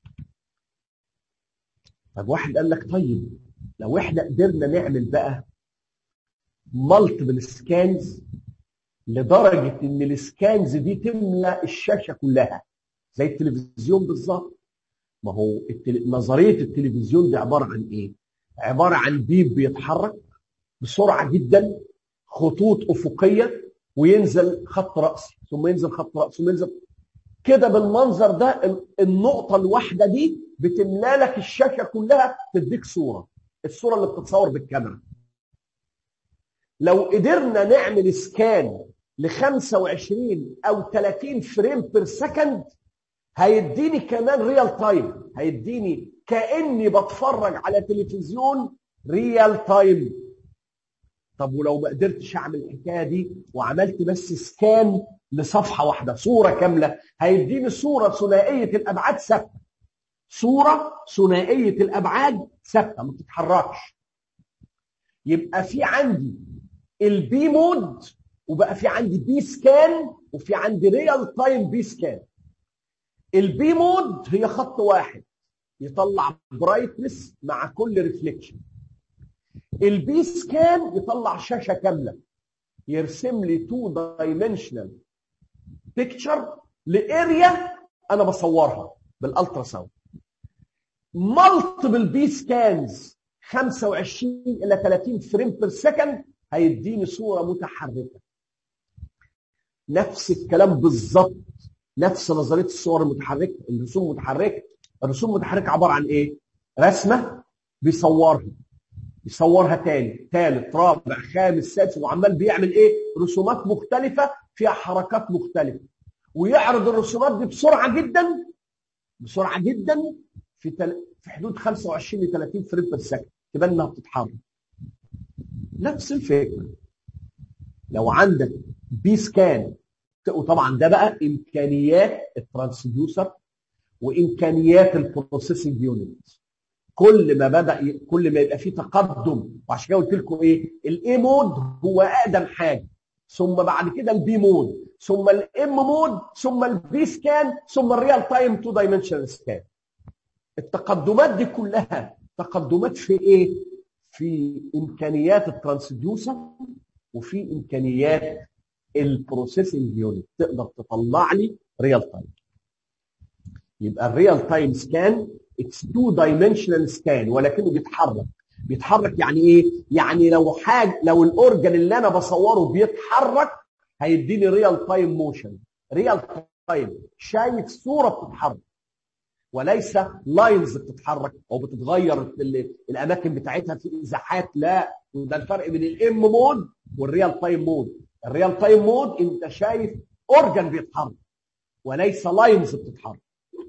طب واحد قال لك طيب لو احنا قدرنا نعمل بقى مالتيبل سكانز لدرجه ان السكانز دي تملى الشاشه كلها زي التلفزيون بالظبط ما هو التل... نظريه التلفزيون دي عباره عن ايه؟ عباره عن بيب بيتحرك بسرعه جدا خطوط افقيه وينزل خط راسي ثم ينزل خط راسي ثم ينزل كده بالمنظر ده النقطه الواحده دي بتملى لك الشاشه كلها تديك صوره الصوره اللي بتتصور بالكاميرا لو قدرنا نعمل سكان ل 25 او 30 فريم بير سكند هيديني كمان ريال تايم هيديني كاني بتفرج على تلفزيون ريال تايم طب ولو ما قدرتش اعمل الحكايه دي وعملت بس سكان لصفحه واحده صوره كامله هيديني صوره ثنائيه الابعاد ثابته صوره ثنائيه الابعاد ثابته ما بتتحركش يبقى في عندي البي مود وبقى في عندي بي سكان وفي عندي ريال تايم بي سكان البي مود هي خط واحد يطلع برايتنس مع كل ريفليكشن البي سكان يطلع شاشه كامله يرسم لي تو دايمنشنال بيكتشر لاريا انا بصورها بالالترا ساوند مالتيبل بي سكانز 25 الى 30 فريم بير سكند هيديني صوره متحركه نفس الكلام بالظبط نفس نظريه الصور المتحركه الرسوم المتحركه الرسوم المتحركه عباره عن ايه رسمه بيصورها يصورها تاني ثالث رابع خامس سادس وعمال بيعمل ايه رسومات مختلفه فيها حركات مختلفه ويعرض الرسومات دي بسرعه جدا بسرعه جدا في تل... في حدود 25 ل 30 فريم بير سكند تبان انها بتتحرك نفس الفكره لو عندك بي سكان وطبعا ده بقى امكانيات الترانسديوسر وامكانيات البروسيسنج يونت كل ما بدا ي... كل ما يبقى فيه تقدم وعشان كده قلت لكم ايه الاي مود هو اقدم حاجه ثم بعد كده البي مود ثم الام مود ثم البي سكان ثم الريال تايم تو دايمنشنال سكان التقدمات دي كلها تقدمات في ايه في امكانيات الترانسديوسر وفي امكانيات البروسيسنج يونت تقدر تطلع لي ريال تايم يبقى الريال تايم سكان اتس تو دايمنشنال سكان ولكنه بيتحرك بيتحرك يعني ايه يعني لو حاجه لو الاورجن اللي انا بصوره بيتحرك هيديني ريال تايم موشن ريال تايم شايف صوره بتتحرك وليس لاينز بتتحرك او بتتغير الاماكن بتاعتها في ازاحات لا وده الفرق بين الام مود والريال تايم مود الريال تايم مود انت شايف اورجن بيتحرك وليس لاينز بتتحرك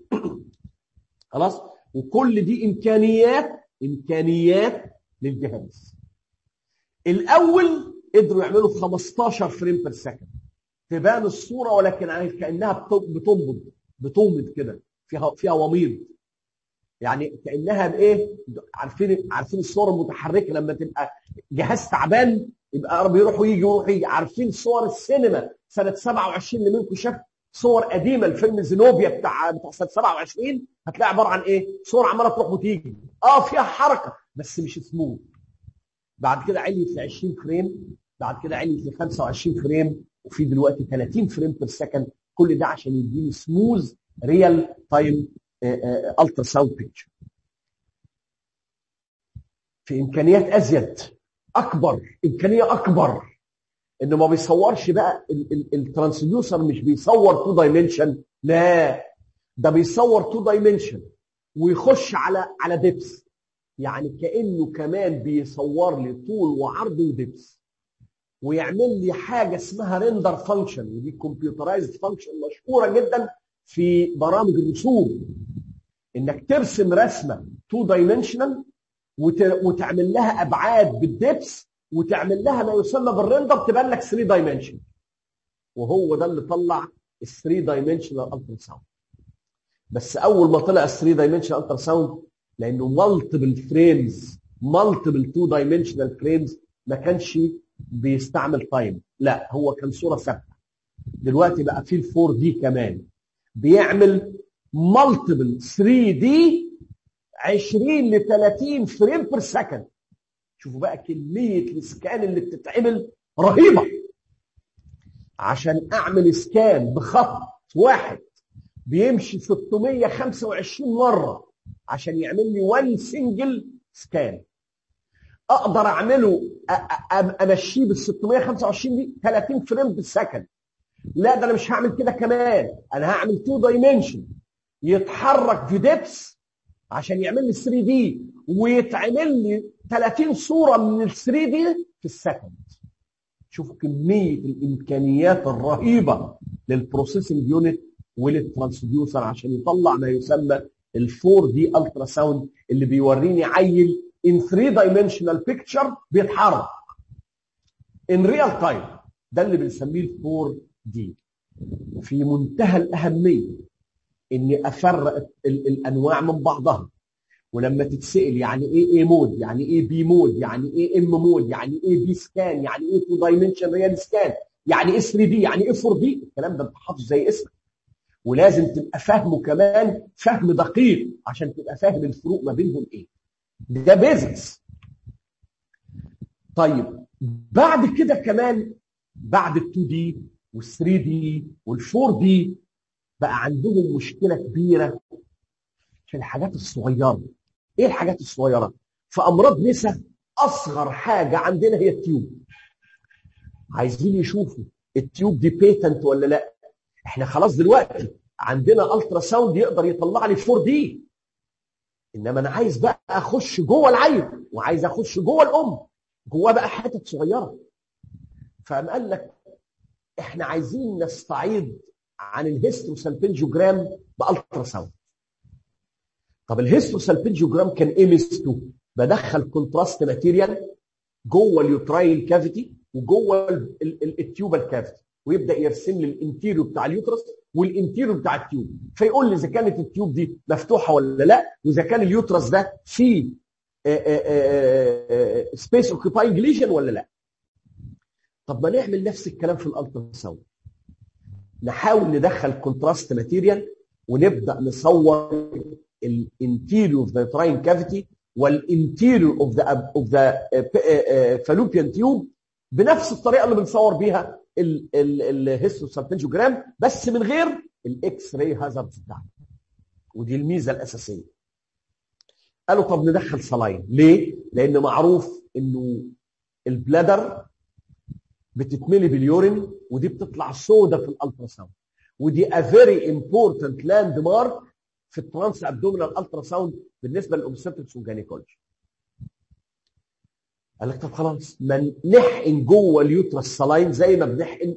خلاص وكل دي امكانيات امكانيات للجهاز الاول قدروا يعملوا 15 فريم بير سكند تبان الصوره ولكن كانها بتنبض بتومض كده فيها فيها وميض يعني كانها بايه عارفين عارفين الصور المتحركه لما تبقى جهاز تعبان يبقى بيروح ويجي ويروح يجي عارفين صور السينما سنه 27 اللي منكم شاف صور قديمه الفيلم زينوبيا بتاع بتاع سنه 27 هتلاقي عباره عن ايه؟ صور عماله تروح وتيجي اه فيها حركه بس مش سموث بعد كده عليت ل 20 فريم بعد كده عليت ل 25 فريم وفي دلوقتي 30 فريم بير سكند كل ده عشان يديني سموز ريال تايم الترا ساوند بيكتشر في امكانيات ازيد اكبر امكانيه اكبر انه ما بيصورش بقى الترانسديوسر مش بيصور تو دايمنشن لا ده بيصور تو دايمنشن ويخش على على ديبس يعني كانه كمان بيصور لي طول وعرض وديبس ويعمل لي حاجه اسمها ريندر فانكشن ودي كمبيوترايزد فانكشن مشهوره جدا في برامج الرسوم انك ترسم رسمه تو دايمنشنال وتعمل لها ابعاد بالدبس وتعمل لها ما يسمى بالريندر تبان لك 3 دايمنشن وهو ده اللي طلع ال 3 دايمنشنال الترا ساوند بس اول ما طلع ال 3 دايمنشنال الترا ساوند لانه مالتيبل فريمز مالتيبل 2 دايمنشنال فريمز ما كانش بيستعمل تايم لا هو كان صوره ثابته دلوقتي بقى في ال 4 دي كمان بيعمل مالتيبل 3 دي 20 ل 30 فريم بير سكند شوفوا بقى كميه الاسكان اللي بتتعمل رهيبه عشان اعمل اسكان بخط واحد بيمشي 625 مره عشان يعمل لي 1 سنجل سكان اقدر اعمله امشيه بال 625 دي 30 فريم بالسكند لا ده انا مش هعمل كده كمان انا هعمل 2 دايمنشن يتحرك في ديبس عشان يعمل لي 3 دي ويتعمل لي 30 صوره من ال 3 دي في السكند شوفوا كميه الامكانيات الرهيبه للبروسيسنج يونت وللترانسديوسر عشان يطلع ما يسمى ال 4 دي الترا ساوند اللي بيوريني عيل in 3 dimensional picture بيتحرك in real time ده اللي بنسميه ال 4 دي في منتهى الاهميه اني افرق ال الانواع من بعضها ولما تتسال يعني ايه اي مود يعني ايه بي مود يعني ايه ام مود يعني ايه بي سكان يعني ايه 2 دايمنشن ريال سكان يعني ايه 3 دي يعني ايه 4 دي الكلام ده انت حافظه زي اسمك ولازم تبقى فاهمه كمان فهم دقيق عشان تبقى فاهم الفروق ما بينهم ايه ده بيزنس طيب بعد كده كمان بعد ال 2 دي وال 3 دي وال 4 دي بقى عندهم مشكله كبيره في الحاجات الصغيره ايه الحاجات الصغيره في امراض نسا اصغر حاجه عندنا هي التيوب عايزين يشوفوا التيوب دي بيتنت ولا لا احنا خلاص دلوقتي عندنا الترا ساوند يقدر يطلع لي 4 دي انما انا عايز بقى اخش جوه العين وعايز اخش جوه الام جوه بقى حتت صغيره فقام قال لك احنا عايزين نستعيض عن الهيستروسالبنجوجرام بالترا ساوند طب الهيستروسالبنجوجرام كان ايه ميزته بدخل كونتراست ماتيريال جوه اليوتراين كافيتي وجوه التيوبال كافيتي ويبدا يرسم لي الانتيريو بتاع اليوترس والانتيريو بتاع التيوب فيقول لي اذا كانت التيوب دي مفتوحه ولا لا واذا كان اليوترس ده فيه سبيس اوكيباينج ليجن ولا لا طب ما نعمل نفس الكلام في الالترا ساوند نحاول ندخل كونتراست ماتيريال ونبدا نصور الانتيريو اوف ذا تراين كافيتي والانتيريو اوف ذا اوف ذا فالوبيان تيوب بنفس الطريقه اللي بنصور بيها الهيستوسالبنجوجرام بس من غير الاكس راي هازارد بتاعته ودي الميزه الاساسيه قالوا طب ندخل صلاين ليه لان معروف انه البلادر بتتملي باليورين ودي بتطلع سودا في الالترا ساوند ودي ا فيري امبورتنت لاند مارك في الترانس ابدومينال الترا ساوند بالنسبه للاوبستريكس والجينيكولوجي قال لك طب خلاص ما نحقن جوه اليوترس صلاين زي ما بنحقن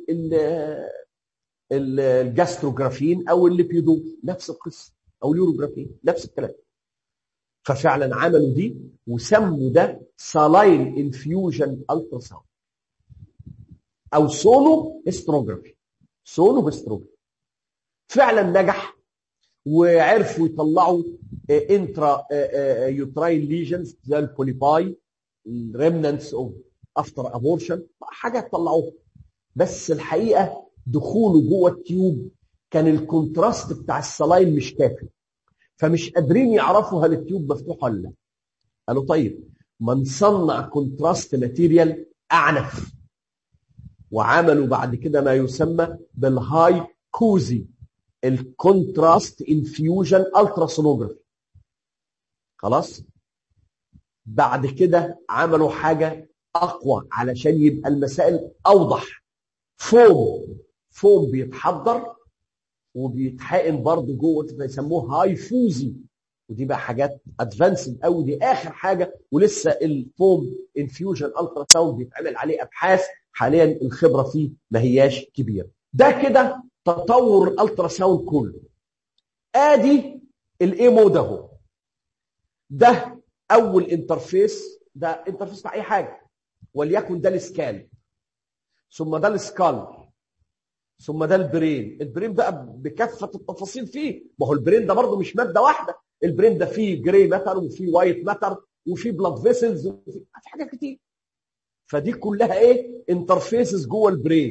الجاستروجرافين او الليبيدو نفس القصه او اليوروجرافين نفس الكلام ففعلا عملوا دي وسموا ده صلاين انفيوجن الترا ساوند او سونو هيستروجرافي سونو هيستروجرافي فعلا نجح وعرفوا يطلعوا انترا يوتراين ليجنز زي البوليباي الريمنانتس اوف افتر ابورشن حاجات طلعوها بس الحقيقه دخوله جوه التيوب كان الكونتراست بتاع الصلاين مش كافي فمش قادرين يعرفوا هل التيوب مفتوحه ولا لا قالوا طيب ما نصنع كونتراست ماتيريال اعنف وعملوا بعد كده ما يسمى بالهاي كوزي الكونتراست انفيوجن التراسونوجرافي خلاص بعد كده عملوا حاجه اقوى علشان يبقى المسائل اوضح فوم فوم بيتحضر وبيتحقن برضه جوه بيسموه هاي فوزي ودي بقى حاجات ادفانسد قوي دي اخر حاجه ولسه الفوم انفيوجن الترا ساوند بيتعمل عليه ابحاث حاليا الخبره فيه ما هياش كبيره ده كده تطور الالترا ساوند كله ادي الايمو ده اهو ده اول انترفيس ده انترفيس بتاع اي حاجه وليكن ده السكال ثم ده السكال ثم ده البرين البرين بقى بكافه التفاصيل فيه ما هو البرين ده برضه مش ماده واحده البرين ده فيه جراي ماتر وفيه وايت ماتر وفيه بلاد فيسلز وفيه حاجات كتير فدي كلها ايه انترفيسز جوه البرين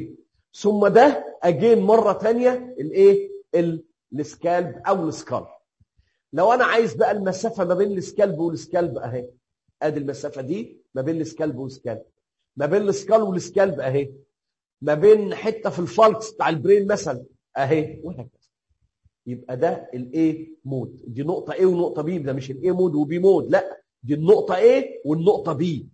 ثم ده اجين مره ثانيه الايه السكالب او السكال لو انا عايز بقى المسافه ما بين السكالب والسكالب اهي ادي المسافه دي ما بين السكالب والسكالب ما بين السكال والسكالب اهي ما بين حته في الفالكس بتاع البرين مثلا اهي وهكذا يبقى ده الايه مود دي نقطه ايه ونقطه بي ده مش الايه مود وبي مود لا دي النقطه ايه والنقطه بي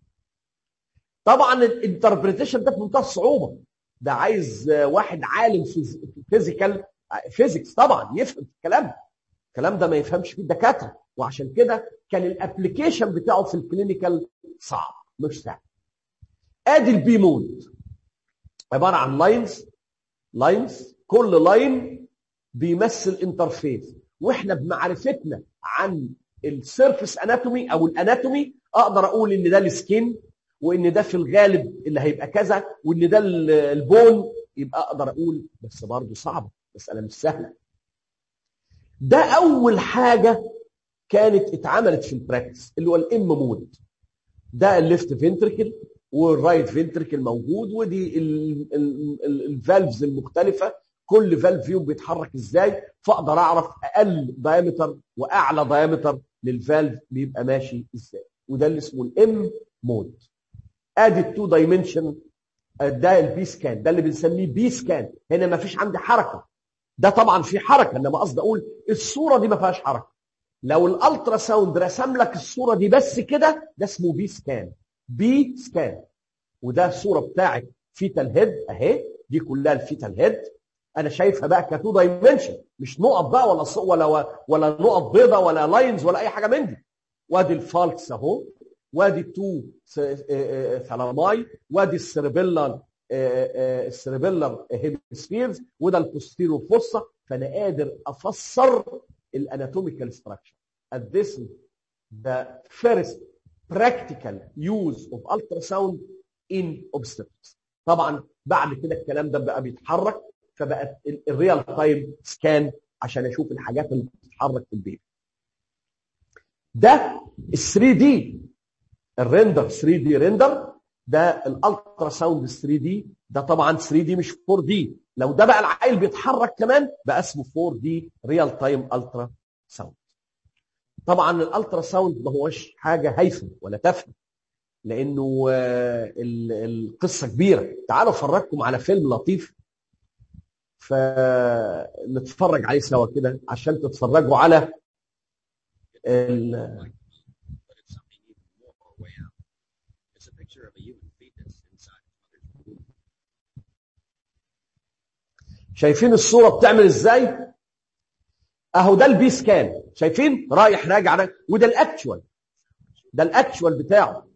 طبعا الانتربريتيشن ده في منتهى الصعوبه ده عايز واحد عالم فيزيكال فيزيكس طبعا يفهم الكلام ده الكلام ده ما يفهمش فيه الدكاتره وعشان كده كان الابلكيشن بتاعه في الكلينيكال صعب مش سهل ادي البي مود عباره عن لاينز لاينز كل لاين بيمثل انترفيس واحنا بمعرفتنا عن السيرفس اناتومي او الاناتومي اقدر اقول ان ده السكين وان ده في الغالب اللي هيبقى كذا وان ده البون يبقى اقدر اقول بس برضه صعبه مساله مش سهله ده اول حاجه كانت اتعملت في البراكتس اللي هو الام مود ده الليفت فينتركل والرايت فينتركل موجود ودي الفالفز المختلفه كل فالف فيهم بيتحرك ازاي فاقدر اعرف اقل دايمتر واعلى دايمتر للفالف بيبقى ماشي ازاي وده اللي اسمه الام مود ادي التو دايمنشن ده البي سكان ده اللي بنسميه بي سكان هنا ما فيش عندي حركه ده طبعا في حركه انما قصدي اقول الصوره دي ما فيهاش حركه لو الالترا ساوند رسم لك الصوره دي بس كده ده اسمه بي سكان بي سكان وده الصوره بتاعت فيتال هيد اهي دي كلها الفيتال هيد انا شايفها بقى كتو دايمنشن مش نقط بقى ولا ولا ولا نقط بيضاء ولا لاينز ولا اي حاجه من دي وادي الفالكس اهو وادي التو ثلاماي وادي السيربيلر السيربيلر هيمسفيرز وده البوستيرو فوسا فانا قادر افسر الاناتوميكال ستراكشر and this is the first practical use of ultrasound in obstetrics طبعا بعد كده الكلام ده بقى بيتحرك فبقت الريال تايم سكان عشان اشوف الحاجات اللي بتتحرك في البيبي ده ال 3 دي الريندر 3 دي ريندر ده الالترا ساوند 3 دي ده طبعا 3 دي مش 4 دي لو ده بقى العيل بيتحرك كمان بقى اسمه 4 دي ريال تايم الترا ساوند طبعا الالترا ساوند ما هوش حاجه هايفه ولا تافهه لانه القصه كبيره تعالوا افرجكم على فيلم لطيف فنتفرج عليه سوا كده عشان تتفرجوا على ال... شايفين الصورة بتعمل ازاي اهو ده البي سكان شايفين رايح راجع ده وده الاكتوال ده الاكتوال بتاعه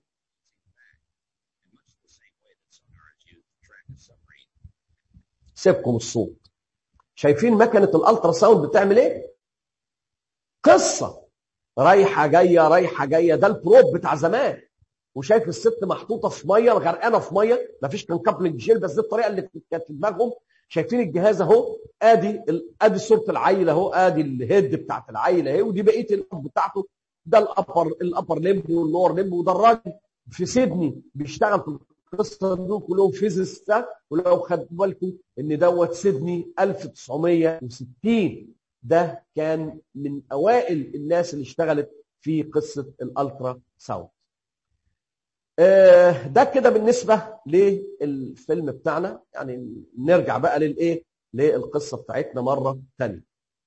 سيبكم الصوت شايفين مكنة الالترا ساوند بتعمل ايه قصة رايحة جاية رايحة جاية ده البروب بتاع زمان وشايف الست محطوطة في مية غرقانة في مية مفيش كان كابلنج جيل بس دي الطريقة اللي كانت في دماغهم شايفين الجهاز اهو ادي ادي صوره العيل اهو ادي الهيد بتاعت العيل اهي ودي بقيه الاب بتاعته ده الابر الابر ليمب واللور ليمب وده الراجل في سيدني بيشتغل في القصه دول كلهم فيزيست ولو خدوا بالكم ان دوت سيدني 1960 ده كان من اوائل الناس اللي اشتغلت في قصه الالترا ساوند ده كده بالنسبة للفيلم بتاعنا يعني نرجع بقى للإيه للقصة بتاعتنا مرة تانية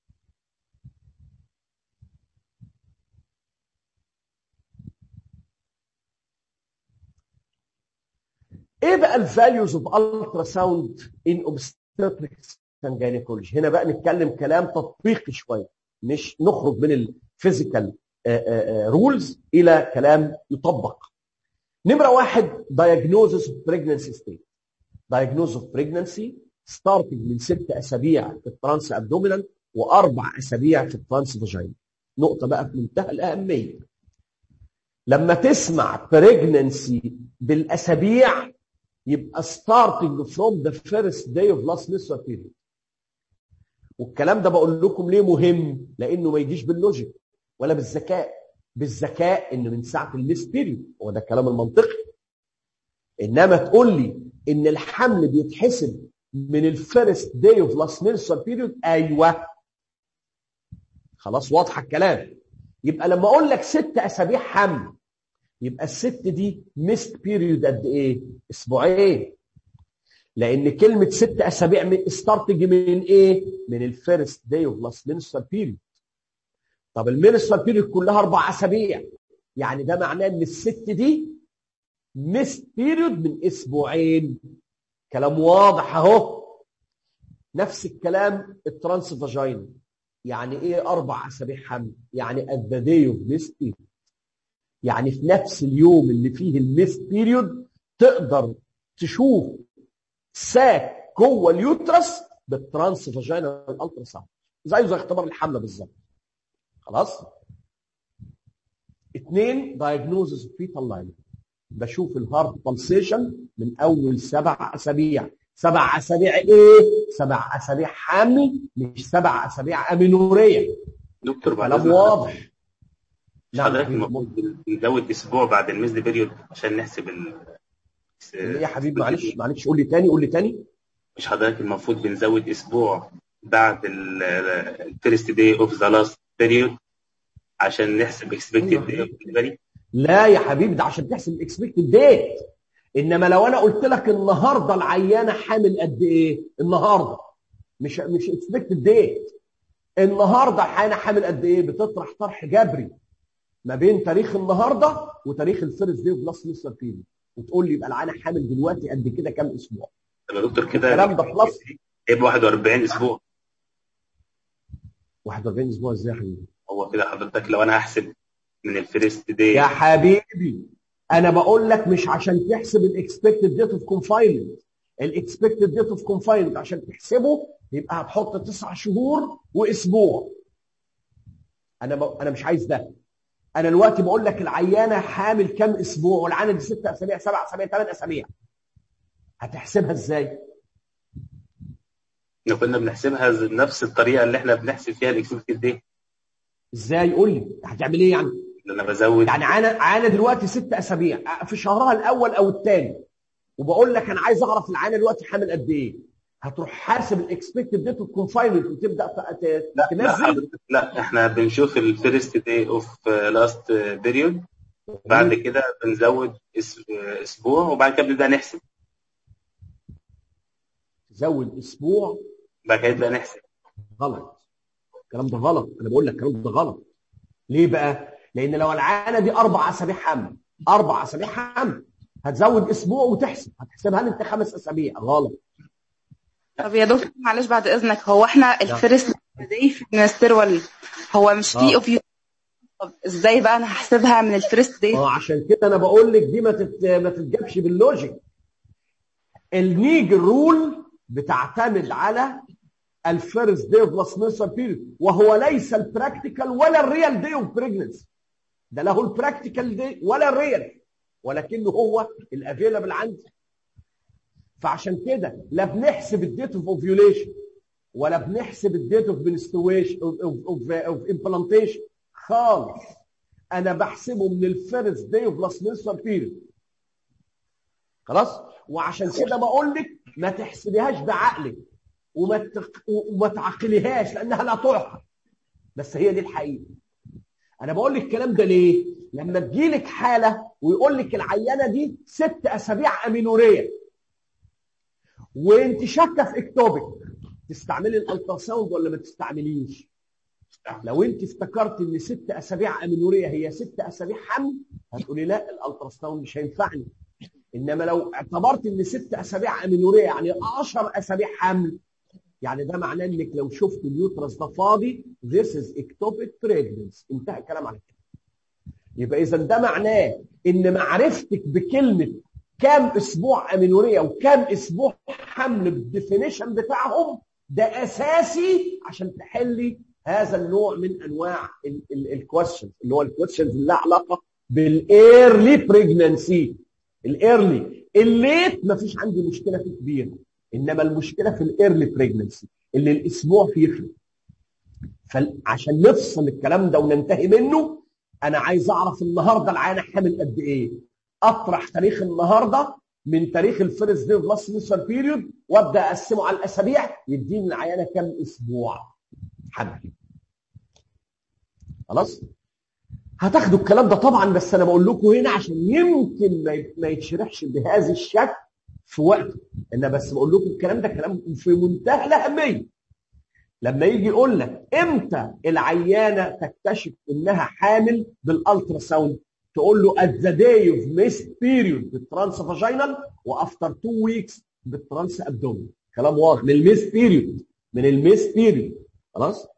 ايه بقى الفاليوز اوف الترا ساوند ان اوبستريكس اند جاينيكولوجي هنا بقى نتكلم كلام تطبيقي شويه مش نخرج من الفيزيكال رولز الى كلام يطبق نمرة واحد diagnosis of pregnancy state diagnosis of pregnancy starting من ست أسابيع في الترانس أبدومينال وأربع أسابيع في الترانس فاجينا نقطة بقى في منتهى الأهمية لما تسمع pregnancy بالأسابيع يبقى starting from the first day of last menstrual period والكلام ده بقول لكم ليه مهم لأنه ما يجيش باللوجيك ولا بالذكاء بالذكاء ان من ساعه الميس بيريود هو ده الكلام المنطقي انما تقول لي ان الحمل بيتحسب من الفيرست داي اوف لاست منستر بيريود ايوه خلاص واضحه الكلام يبقى لما اقول لك ست اسابيع حمل يبقى الست دي ميست بيريود قد ايه اسبوعين لان كلمه ست اسابيع ستارتنج من ايه من الفيرست داي اوف لاست منستر بيريود طب المنستر بيريود كلها اربع اسابيع يعني ده معناه ان الست دي ميست بيريود من اسبوعين كلام واضح اهو نفس الكلام الترانس فاجينا يعني ايه اربع اسابيع حمل يعني at the day of missed period يعني في نفس اليوم اللي فيه الميست بيريود تقدر تشوف ساك جوه اليوترس بالترانس فاجينا الالترا ساوند زيه زي اختبار الحمله بالظبط خلاص اثنين دايجنوزس فيتال لاين بشوف الهارت بالسيشن من اول سبع اسابيع سبع اسابيع ايه سبع اسابيع حمل مش سبع اسابيع امينوريه
دكتور بعد
كلام
إذنك،
واضح
مش حضرتك المفروض نزود اسبوع بعد الميزد بيريود عشان نحسب ال
ايه يا حبيبي معلش معلش قول لي تاني قول لي تاني
مش حضرتك المفروض بنزود اسبوع بعد الفيرست داي اوف ذا لاست بيريود عشان نحسب اكسبكتد
أيوة.
داي اوف ديليفري
لا يا حبيبي ده عشان تحسب الاكسبكتد ديت انما لو انا قلت لك النهارده العيانه حامل قد ايه النهارده مش مش اكسبكتد ديت النهارده العيانه حامل قد ايه بتطرح طرح جبري ما بين تاريخ النهارده وتاريخ الفيرست داي بلس مستر بيري وتقول لي يبقى العيانه حامل دلوقتي قد كده كام اسبوع
طب يا دكتور كده
الكلام ده بلس
هيبقى 41 اسبوع
41 اسبوع ازاي يا حبيبي
هو كده حضرتك لو انا هحسب من الفيرست داي
يا حبيبي انا بقول لك مش عشان تحسب الاكسبكتد ديت اوف كونفاينمنت الاكسبكتد ديت اوف كونفاينمنت عشان تحسبه يبقى هتحط تسع شهور واسبوع انا ب... انا مش عايز ده انا دلوقتي بقول لك العيانه حامل كام اسبوع والعيانه دي ست اسابيع سبع اسابيع ثمان اسابيع هتحسبها ازاي؟
لو كنا بنحسبها ز- نفس الطريقه اللي احنا بنحسب فيها الاكسبكتد داي
ازاي قول لي هتعمل ايه يعني؟
اللي انا بزود
يعني عانى عانى دلوقتي ست اسابيع في شهرها الاول او الثاني وبقول لك انا عايز اعرف العانى دلوقتي حامل قد ايه هتروح حاسب الاكسبكتد ديت اوف كونفاينمنت وتبدا ت- ت-
لا لا
تنزل
حضرتك لا احنا بنشوف الفيرست داي اوف لاست بيريود بعد كده بنزود اس- اسبوع وبعد كده بنبدا نحسب
تزود اسبوع
بعد كده نبدا نحسب
غلط الكلام ده غلط انا بقول لك الكلام ده غلط ليه بقى؟ لان لو العانه دي اربع اسابيع حمل اربع اسابيع حمل هتزود اسبوع وتحسب هتحسبها لي انت خمس اسابيع غلط
طب يا دكتور معلش بعد اذنك هو احنا الفيرست داي في المنسترول هو مش
آه.
فيه اوفيو طب ازاي بقى انا هحسبها من الفيرست داي
اه عشان كده انا بقول لك دي ما تت... ما تتجابش باللوجيك النيجر رول بتعتمد على الفيرست داي اوف لاست ميسر بيريد وهو ليس البراكتيكال ولا الريال داي اوف بريجنسي ده له البراكتيكال داي ولا الريال ولكنه هو الافيلابل عندي فعشان كده لا بنحسب الديت اوف اوفيوليشن ولا بنحسب الديت اوف منستويشن اوف اوف امبلانتيشن خالص انا بحسبه من الفيرست داي اوف لاست ميسر بيريد خلاص وعشان كده بقول لك ما تحسبيهاش بعقلك وما تق... وما تعقليهاش لانها لا تعقل بس هي دي الحقيقه انا بقول لك الكلام ده ليه لما تجيلك حاله ويقول لك العيانه دي ست اسابيع امينوريه وانت شاكه في اكتوبك تستعملي الالتراساوند ولا ما تستعمليش لو انت افتكرت ان ست اسابيع امينوريه هي ست اسابيع حمل هتقولي لا الالتراساوند مش هينفعني انما لو اعتبرت ان ست اسابيع امينوريه يعني 10 اسابيع حمل يعني ده معناه انك لو شفت اليوترس ده فاضي this is ectopic pregnancy انتهى الكلام على كده يبقى اذا ده معناه ان معرفتك بكلمه كام اسبوع امينوريه وكام اسبوع حمل بالديفينيشن بتاعهم ده اساسي عشان تحلي هذا النوع من انواع الكويشنز اللي هو الكويشنز اللي لها علاقه بالايرلي بريجنانسي الايرلي الليت ما فيش عندي مشكله فيه كبيره انما المشكله في الايرلي بريجنانسي اللي الاسبوع فيه يفرق فعشان نفصل الكلام ده وننتهي منه انا عايز اعرف النهارده العيانه حامل قد ايه اطرح تاريخ النهارده من تاريخ الفيرست دي اوف لاست ميسر بيريود وابدا اقسمه على الاسابيع يديني العيانه كام اسبوع حمل خلاص هتاخدوا الكلام ده طبعا بس انا بقول لكم هنا عشان يمكن ما يتشرحش بهذا الشكل في وقته انا بس بقول لكم الكلام ده كلام في منتهى الاهميه لما يجي يقول لك امتى العيانه تكتشف انها حامل بالالترا ساوند تقول له at the day of missed period بالترانس فاجينال وافتر 2 ويكس بالترانس ابدومين كلام واضح من الميس بيريود من الميس بيريود خلاص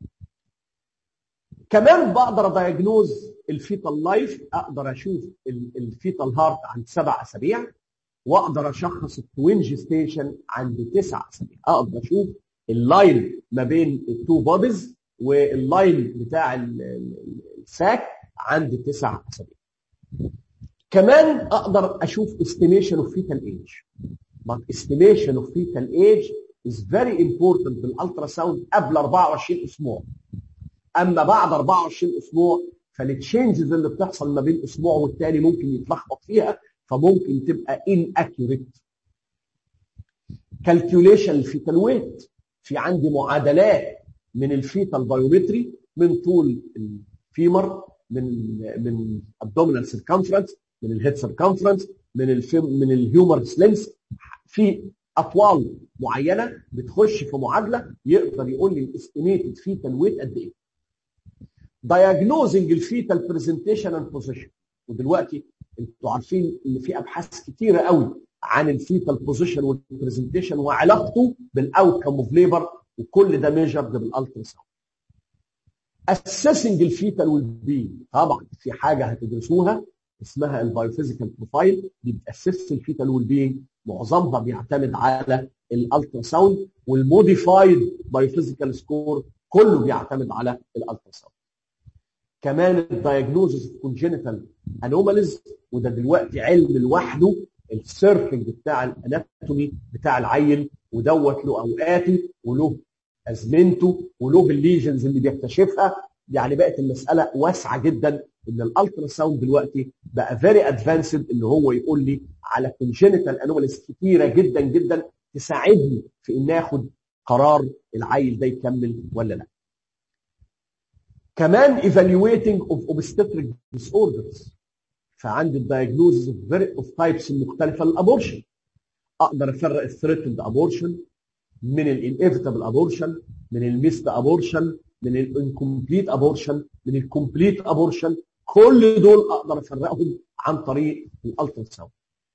كمان بقدر ادايجنوز الفيتال لايف اقدر اشوف الفيتال هارت عند سبع اسابيع واقدر اشخص التوين جيستيشن عند تسع اسابيع اقدر اشوف اللاين ما بين التو بوديز واللاين بتاع الساك عند تسع اسابيع كمان اقدر اشوف estimation of fetal age but estimation of fetal age is very important بالالترا ساوند قبل 24 اسبوع اما بعد 24 اسبوع فالتشينجز اللي بتحصل ما بين اسبوع والتاني ممكن يتلخبط فيها فممكن تبقى inaccurate كالكيوليشن الفيتال ويت في عندي معادلات من الفيتال بايومتري من طول الفيمر من من abdominal circumference من الهيد سيركمفرنس من الفيم من الهيومر سليمز في اطوال معينه بتخش في معادله يقدر يقول لي الاستيميتد فيتال ويت قد ايه diagnosing الفيتال برزنتيشن اند بوزيشن ودلوقتي انتوا عارفين ان في ابحاث كتيره قوي عن الفيتال بوزيشن والبرزنتيشن وعلاقته بالاوتكم اوف ليبر وكل ده ميجرد بالالترا ساوند assessing الفيتال والبي طبعا في حاجه هتدرسوها اسمها البايوفيزيكال بروفايل دي بتاسس الفيتال والبي معظمها بيعتمد على الالترا ساوند والموديفايد بايوفيزيكال سكور كله بيعتمد على الالترا ساوند كمان الدايجنوزس اوف كونجينيتال انوماليز وده دلوقتي علم لوحده السيركلينج بتاع الاناتومي بتاع العيل ودوت له اوقاته وله ازمنته وله الليجنز اللي بيكتشفها يعني بقت المساله واسعه جدا ان الالترا ساوند دلوقتي بقى فيري ادفانسد ان هو يقول لي على كونجينيتال انوماليز كتيره جدا جدا تساعدني في ان اخد قرار العيل ده يكمل ولا لا. كمان evaluating of obstetric disorders فعندي الدايجنوزز اوف تايبس المختلفه للابورشن اقدر افرق الثريتند ابورشن من الانيفيتابل ابورشن من الميست ابورشن من الانكمبليت ابورشن من الكومبليت ابورشن كل دول اقدر افرقهم عن طريق الالترا ساوند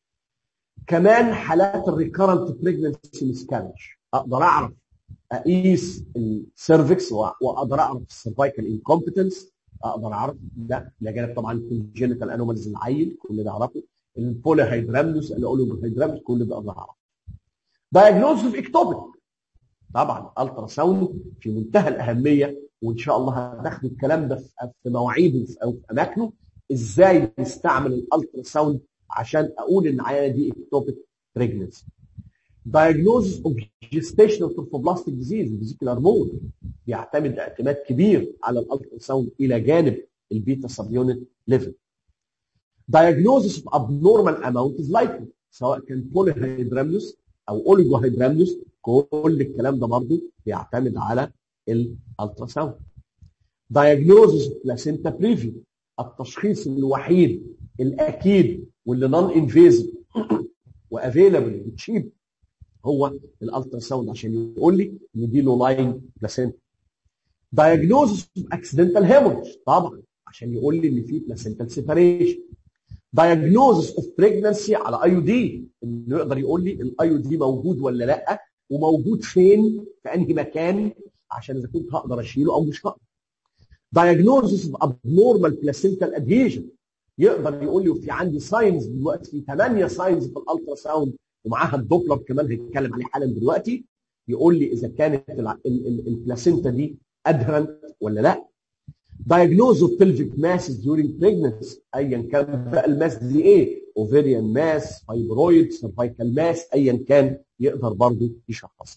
كمان حالات الريكارنت بريجنسي مسكانج اقدر اعرف اقيس السيرفكس واقدر اعرف السيرفايكال انكومبتنس اقدر اعرف ده لجانب طبعا الكونجينيتال انوماليز العيل كل ده اعرفه البولي هيدرامنوس الاولو هيدرامنوس كل ده اقدر اعرفه دايجنوز اوف اكتوبيك طبعا الترا ساوند في منتهى الاهميه وان شاء الله هتاخدوا الكلام ده في مواعيده او في اماكنه ازاي نستعمل الالترا ساوند عشان اقول ان العيانه دي اكتوبيك بريجنسي diagnosis of gestational trophoblastic disease الفيزيكال هرمون بيعتمد اعتماد كبير على الالترا ساوند الى جانب البيتا سب يونت ليفل diagnosis of abnormal amount is likely سواء كان بولي هيدرامنوس او اوليجو هيدرامنوس كل الكلام ده برضه بيعتمد على الالترا ساوند diagnosis of placenta preview التشخيص الوحيد الاكيد واللي نون انفيزيف وافيلابل وتشيب هو الالترا ساوند عشان يقول لي ان دي لو لاين بلاسينتا دايجنوزس اوف اكسيدنتال هيموريج طبعا عشان يقول لي ان في بلاسينتال سيباريشن دايجنوزس اوف بريجنسي على اي دي انه يقدر يقول لي الاي دي موجود ولا لا وموجود فين في انهي مكان عشان اذا كنت هقدر اشيله او مش هقدر دايجنوزس اوف ابنورمال بلاسينتال ادهيجن يقدر يقول لي في عندي ساينز دلوقتي في 8 ساينز في الالترا ساوند ومعاها الدوبلر كمان هيتكلم عليه حالا دلوقتي يقول لي اذا كانت البلاسينتا دي ادهرنت ولا لا diagnose of pelvic masses during pregnancy ايا كان بقى الماس دي ايه ovarian mass fibroid cervical mass ايا كان يقدر برضه يشخصها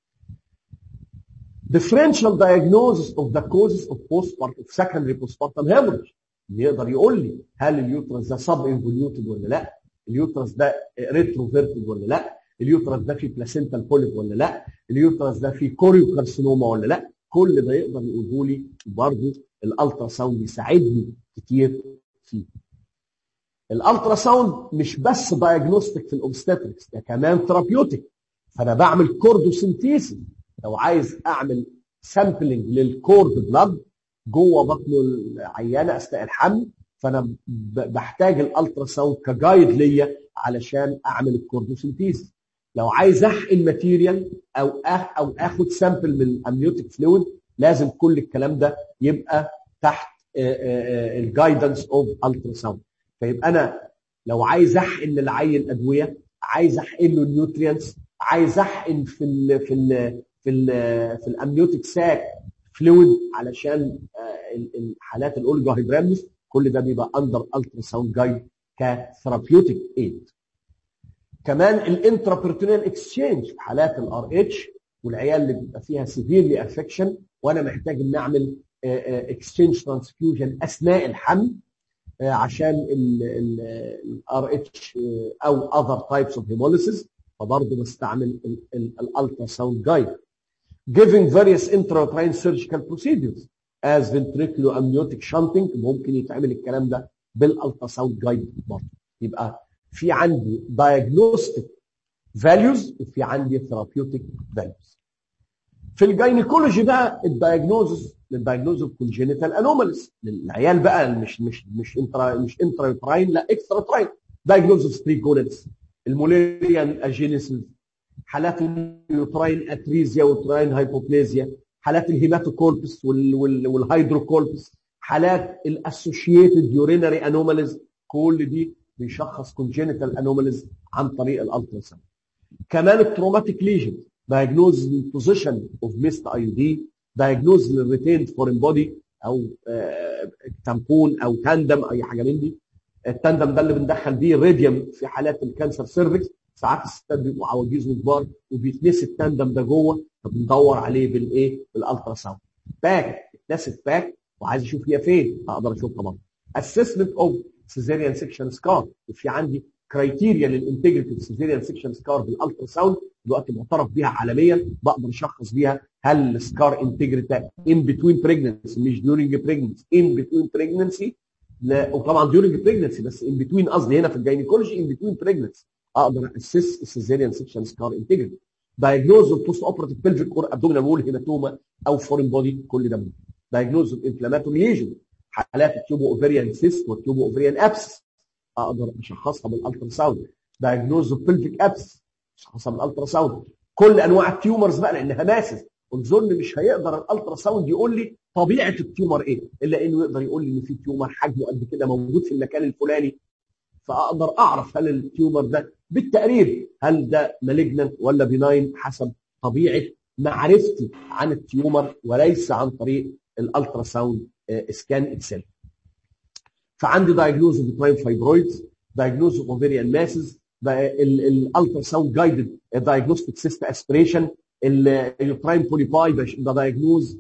differential diagnosis of the causes of postpartum of secondary postpartum hemorrhage يقدر يقول لي هل اليوترس ده سب انفوليوتد ولا لا اليوترس ده ريتروفيرتد ولا لا اليوترس ده فيه بلاسينتال بوليب ولا لا اليوترس ده فيه كوريو كارسينوما ولا لا كل ده يقدر يقوله لي برضه الالترا ساوند يساعدني كتير فيه الالترا ساوند مش بس دايجنوستيك في الاوبستاتريكس ده كمان ثيرابيوتيك فانا بعمل كوردوسنتيسيس لو عايز اعمل سامبلنج للكورد بلاد جوه بطن العيانه اثناء الحمل فانا بحتاج الالترا ساوند كجايد ليا علشان اعمل الكوردوسنتيسيس لو عايز احقن ماتيريال او أخ او اخد سامبل من الامنيوتيك فلويد لازم كل الكلام ده يبقى تحت الجايدنس اوف الترا ساوند فيبقى انا لو عايز احقن للعين ادويه عايز احقن له نيوترينتس عايز احقن في ال في ال في ال في الامنيوتيك ساك فلويد علشان الحالات الاولجا هيدرامس كل ده بيبقى اندر الترا ساوند جايد كثيرابيوتيك ايد كمان الانترابرتونيال اكسشينج في حالات الار اتش والعيال اللي بيبقى فيها سيفيرلي افكشن وانا محتاج ان اعمل اكسشينج ترانسفيوجن اثناء الحمل عشان الار اتش او اذر تايبس اوف هيموليسيس فبرضه بستعمل الالترا ساوند جايد giving various intrauterine surgical procedures as ventriculoamniotic shunting ممكن يتعمل الكلام ده بالالترا ساوند جايد برضه يبقى في عندي diagnostic values وفي عندي therapeutic values في الجاينيكولوجي بقى الدايجنوزز للدايجنوز اوف كونجينيتال انوماليز للعيال بقى مش مش مش انترا مش انترا يوتراين لا اكسترا تراين دايجنوز اوف ستريك جونتس الموليريان اجينيسيس حالات اليوتراين اتريزيا وتراين هايبوبليزيا حالات الهيماتوكولبس والهيدروكولبس حالات الاسوشيتد يورينري انوماليز كل دي بيشخص كونجينيتال انوماليز عن طريق الالتراساوند كمان التروماتيك ليجن diagnose position of missed IUD diagnose للريتيند فورين بودي او تامبون او تاندم اي حاجه من دي التاندم ده اللي بندخل بيه الراديوم في حالات الكانسر سيرفكس ساعات الستات بيبقوا عواجيز وكبار وبيتنسي التاندم ده جوه فبندور عليه بالايه بالالترا ساوند باك اتنست باك وعايز اشوف هي فين اقدر اشوفها برضه اسسمنت اوف سيزيريان سيكشن سكار وفي عندي كرايتيريا للانتجريتي سيزيريان سيكشن سكار بالالترا ساوند دلوقتي معترف بيها عالميا بقدر اشخص بيها هل السكار انتجريتا ان بتوين بريجنسي مش ديورنج بريجنسي ان بتوين بريجنسي وطبعا ديورنج بريجنسي بس ان بتوين قصدي هنا في الجاينيكولوجي ان بتوين بريجنسي اقدر اسس السيزيريان سيكشن سكار انتجريتي دايجنوز اوف بوست اوبراتيف بلفيك اور ابدومينال وول هيماتوما او فورين بودي كل ده ممكن دايجنوز اوف انفلاماتوري ليجن حالات التيوبو اوفريان سيست والتيوبو اوفريان ابسس اقدر اشخصها بالالترا ساوند دايجنوز اوف بلفيك ابس اشخصها بالالترا ساوند كل انواع التيومرز بقى لانها ماسس اظن مش هيقدر الالترا ساوند يقول لي طبيعه التيومر ايه الا انه يقدر يقول لي ان في تيومر حجمه قد كده موجود في المكان الفلاني فاقدر اعرف هل التيومر ده بالتقريب هل ده مالجننت ولا بيناين حسب طبيعه معرفتي عن التيومر وليس عن طريق الالترا ساوند سكان اتسيلف فعندي دايجنوز اوف برايم فايبرويدز دايجنوز اوف اوفيريان ماسز الالترا ساوند جايدد دايجنوستيك سيست اسبريشن البرايم بوليباي ده دايجنوز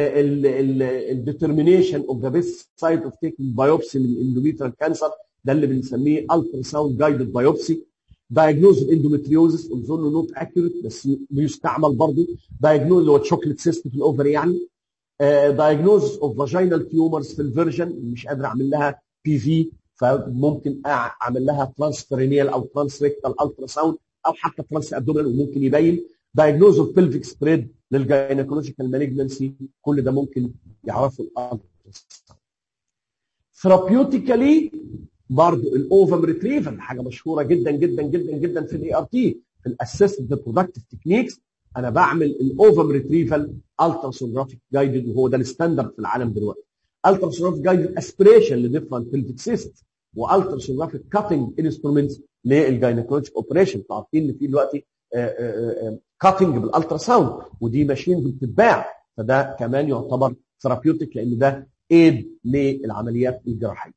الديترمينيشن اوف ذا بيست سايت اوف تيكينج بايوبسي من الاندوميترال كانسر ده اللي بنسميه الترا ساوند جايدد بايوبسي دايجنوز الاندومتريوزس اظن نوت اكيوريت بس بيستعمل برضه دايجنوز اللي هو تشوكلت سيست في الاوفري يعني دايجنوز اوف فاجينال تيومرز في الفيرجن مش قادر اعمل لها بي في فممكن اعمل لها ترانسفيرينيال او ترانسريكتال الترا ساوند او حتى ترانس ابدومينال وممكن يبين دايجنوز اوف بلفيك سبريد للجاينيكولوجيكال مالجنسي كل ده ممكن يعرفوا الالترا ثيرابيوتيكالي برضه الاوفم ريتريفل حاجه مشهوره جدا جدا جدا جدا في الاي ار تي في الاسيستد برودكتيف تكنيكس انا بعمل الاوفم ريتريفل التراسونوجرافيك جايدد وهو ده الستاندرد في العالم دلوقتي التراسونوجرافيك جايدد اسبريشن لديفرنت بلفيك سيست والتراسونوجرافيك كاتنج انسترومنتس للجاينيكولوجيك اوبريشن عارفين ان في دلوقتي كاتنج بالالترا ساوند ودي ماشين بتتباع فده كمان يعتبر ثيرابيوتيك لان ده ايد للعمليات الجراحيه.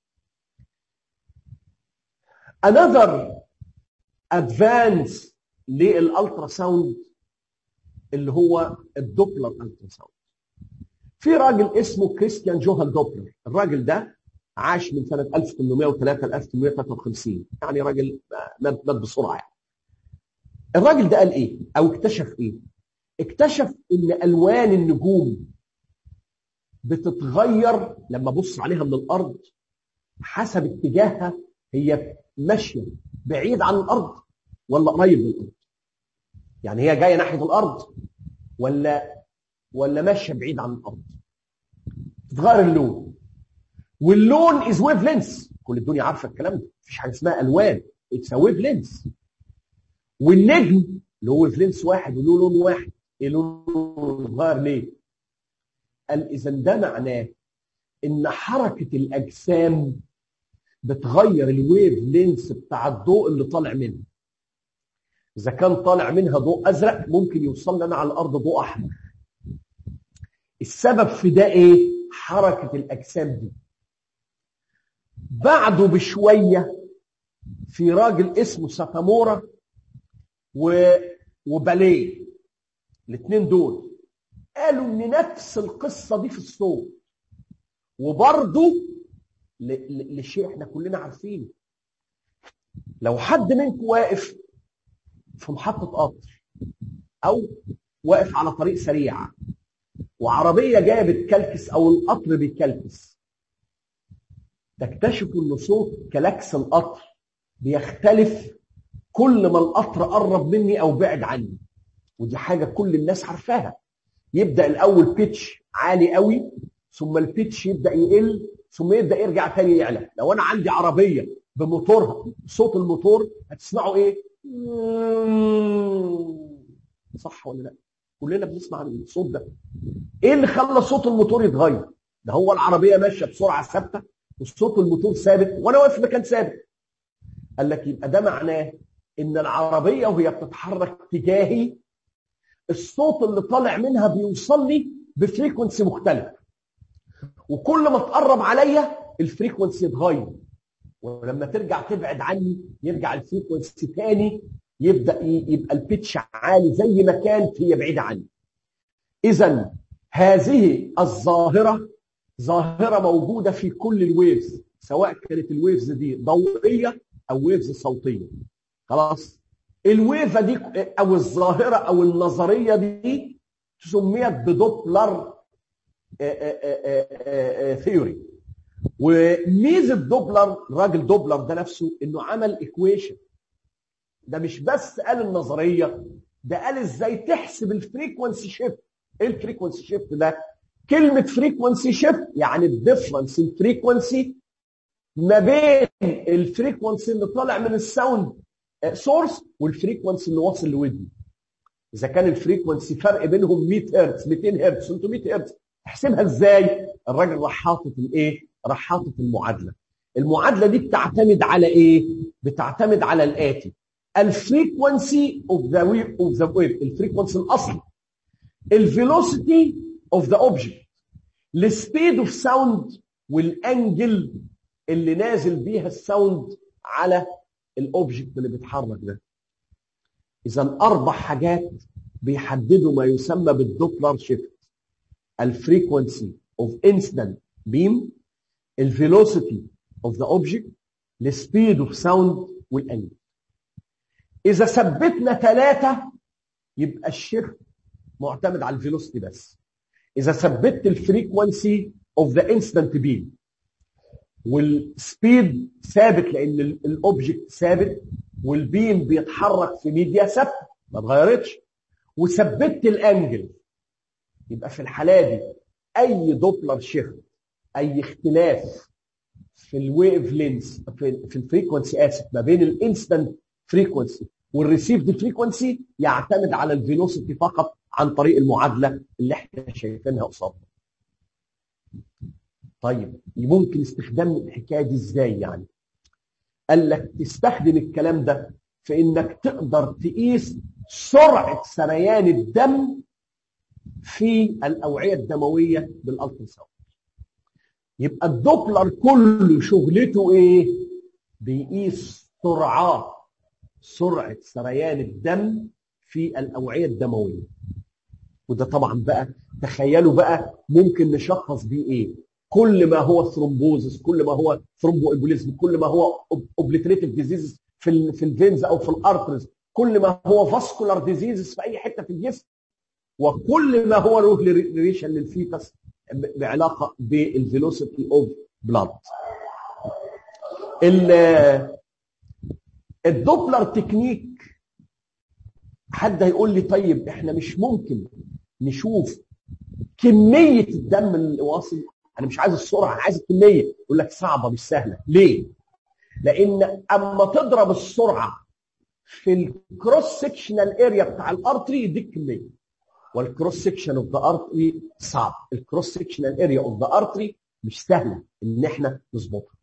another advance للالترا ساوند اللي هو الدوبلر الترا ساوند في راجل اسمه كريستيان جوهان دوبلر الراجل ده عاش من سنه 1803 ل 1853 يعني راجل مات مات بسرعه يعني. الراجل ده قال ايه او اكتشف ايه اكتشف ان الوان النجوم بتتغير لما ابص عليها من الارض حسب اتجاهها هي ماشيه بعيد عن الارض ولا قريب من الارض يعني هي جايه ناحيه الارض ولا ولا ماشيه بعيد عن الارض تتغير اللون واللون از ويف لينس كل الدنيا عارفه الكلام ده مفيش حاجه اسمها الوان اتس ويف لينس والنجم له ويف لينس واحد وله لون واحد ايه لونه اتغير ليه؟ قال اذا ده معناه ان حركه الاجسام بتغير الويف لينس بتاع الضوء اللي طالع منها اذا كان طالع منها ضوء ازرق ممكن يوصل لنا على الارض ضوء احمر السبب في ده ايه حركه الاجسام دي بعده بشويه في راجل اسمه ساتامورا و... وباليه الاثنين دول قالوا ان نفس القصه دي في الصوت وبرضه ل... ل... لشيء احنا كلنا عارفينه لو حد منكم واقف في محطه قطر او واقف على طريق سريع وعربيه جايه بتكلكس او القطر بيكلكس تكتشفوا ان صوت كلاكس القطر بيختلف كل ما القطر قرب مني او بعد عني ودي حاجه كل الناس عارفاها يبدا الاول بيتش عالي قوي ثم البيتش يبدا يقل ثم يبدا يرجع تاني يعلى لو انا عندي عربيه بموتورها صوت الموتور هتسمعوا ايه صح ولا لا كلنا بنسمع الصوت ده ايه اللي خلى صوت الموتور يتغير ده هو العربيه ماشيه بسرعه ثابته وصوت الموتور ثابت وانا واقف في مكان ثابت قال لك يبقى ده معناه ان العربيه وهي بتتحرك تجاهي الصوت اللي طالع منها بيوصل لي بفريكونسي مختلف وكل ما تقرب عليا الفريكونسي يتغير ولما ترجع تبعد عني يرجع الفريكونسي تاني يبدا يبقى البيتش عالي زي ما كانت هي بعيده عني اذا هذه الظاهره ظاهره موجوده في كل الويفز سواء كانت الويفز دي ضوئيه او ويفز صوتيه خلاص الويفه دي او الظاهره او النظريه دي سميت بدوبلر ثيوري وميزه دوبلر الراجل دوبلر ده نفسه انه عمل ايكويشن ده مش بس قال النظريه ده قال ازاي تحسب الفريكونسي شيفت ايه الفريكونسي شيفت ده كلمه فريكونسي شيفت يعني الديفرنس الفريكونسي ما بين الفريكونسي اللي طالع من الساوند سورس والفريكونسي اللي واصل لودني اذا كان الفريكونسي فرق بينهم 100 هرتز 200 هرتز 300 هرتز احسبها ازاي الراجل راح حاطط الايه راح حاطط المعادله المعادله دي بتعتمد على ايه بتعتمد على الاتي الفريكونسي اوف ذا ويف اوف ذا ويف الفريكونسي الاصلي الفيلوسيتي اوف ذا اوبجكت السبيد اوف ساوند والانجل اللي نازل بيها الساوند على الاوبجكت اللي بيتحرك ده اذا اربع حاجات بيحددوا ما يسمى بالدوبلر شيفت الفريكونسي اوف انستنت بيم الفيلوسيتي اوف ذا اوبجكت السبيد اوف ساوند والانجل اذا ثبتنا ثلاثه يبقى الشيفت معتمد على الفيلوسيتي بس اذا ثبتت الفريكونسي اوف ذا انستنت بيم والسبيد ثابت لان الاوبجكت ثابت والبيم بيتحرك في ميديا ثابته ما اتغيرتش وثبتت الانجل يبقى في الحاله دي اي دوبلر شيفت اي اختلاف في الويف لينس في, في الفريكونسي اسف ما بين الانستنت فريكونسي والريسيفد فريكونسي يعتمد على الفيلوسيتي فقط عن طريق المعادله اللي احنا شايفينها قصادنا. طيب ممكن استخدام الحكايه دي ازاي يعني؟ قال لك تستخدم الكلام ده في انك تقدر تقيس سرعه سريان الدم في الاوعيه الدمويه بالالتراساوند. يبقى الدوبلر كله شغلته ايه؟ بيقيس سرعات سرعه سريان الدم في الاوعيه الدمويه. وده طبعا بقى تخيلوا بقى ممكن نشخص بيه ايه؟ كل ما هو ثرومبوزس كل ما هو ثرومبو امبوليزم كل ما هو اوبليتريتيف ديزيزز في ال في الفينز او في الارترز كل ما هو فاسكولار ديزيزز في اي حته في الجسم وكل ما هو له ريليشن للفيتس بعلاقه بالفيلوسيتي اوف بلاد الدوبلر تكنيك حد هيقول لي طيب احنا مش ممكن نشوف كميه الدم اللي واصل انا مش عايز السرعه انا عايز الكميه يقول لك صعبه مش سهله ليه لان اما تضرب السرعه في الكروس سكشنال اريا بتاع الارتري يديك كميه والكروس سكشن اوف ذا ارتري صعب الكروس سكشنال اريا اوف ذا ارتري مش سهله ان احنا نظبطها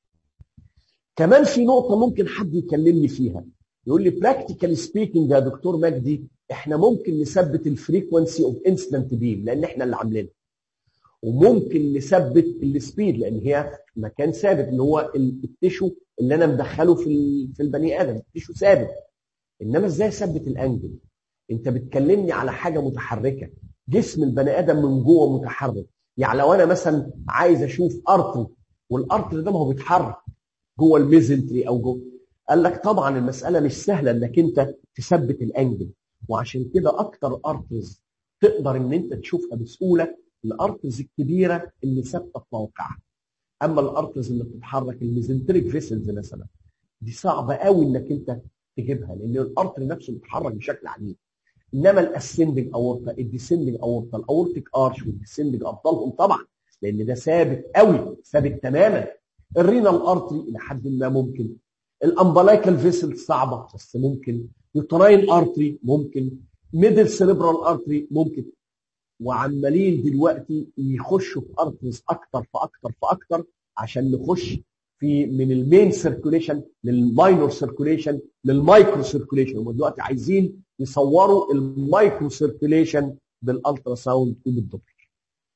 كمان في نقطه ممكن حد يكلمني فيها يقول لي براكتيكالي سبيكينج يا دكتور مجدي احنا ممكن نثبت الفريكونسي اوف انسيدنت بيم لان احنا اللي عاملينها وممكن نثبت السبيد لان هي مكان ثابت اللي هو التيشو اللي انا مدخله في في البني ادم التيشو ثابت انما ازاي اثبت الانجل انت بتكلمني على حاجه متحركه جسم البني ادم من جوه متحرك يعني لو انا مثلا عايز اشوف ارتري والارتري ده ما هو بيتحرك جوه الميزنتري او جوه قال لك طبعا المساله مش سهله انك انت تثبت الانجل وعشان كده اكتر ارترز تقدر ان انت تشوفها بسهوله الارترز الكبيره اللي ثابته في موقعها اما الارترز اللي بتتحرك الميزنتريك فيسلز مثلا دي صعبه قوي انك انت تجيبها لان الارتر نفسه بيتحرك بشكل عنيف انما الاسندنج اورتا الديسندنج اورتا الاورتيك ارش والديسندنج افضلهم طبعا لان ده ثابت قوي ثابت تماما الرينال ارتري الى حد ما ممكن الامبلايكال فيسل صعبه بس ممكن يوتراين ارتري ممكن ميدل سيريبرال ارتري ممكن وعمالين دلوقتي يخشوا في ارتريز اكتر فاكتر فاكتر عشان نخش في من المين سيركوليشن للماينور سيركوليشن للمايكرو سيركوليشن هم دلوقتي عايزين يصوروا المايكرو سيركوليشن بالالترا ساوند وبالدوبلر.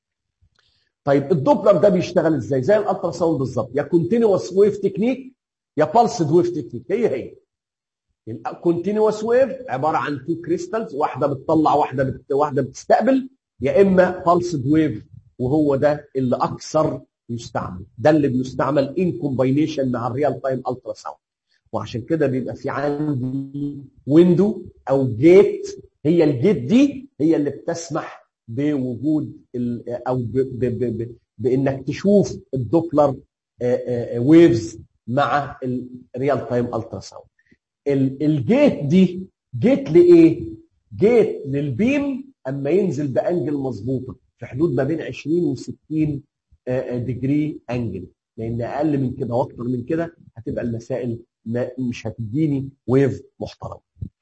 طيب الدوبلر ده بيشتغل ازاي؟ زي الالترا ساوند بالظبط يا كونتينوس ويف تكنيك يا بالسد ويف تكنيك هي هي. الكونتينوس ويف عباره عن تو كريستالز واحده بتطلع واحده بت... واحده بتستقبل يا اما بالسد ويف وهو ده اللي اكثر يستعمل ده اللي بيستعمل ان كومباينيشن مع الريال تايم الترا ساوند وعشان كده بيبقى في عندي ويندو او جيت هي الجيت دي هي اللي بتسمح بوجود او ب ب ب ب بانك تشوف الدوبلر ويفز مع الريال تايم الترا ساوند الجيت دي جيت لايه؟ جيت للبيم اما ينزل بانجل مظبوطه في حدود ما بين 20 و60 ديجري انجل لان اقل من كده واكتر من كده هتبقى المسائل ما مش هتديني ويف محترم.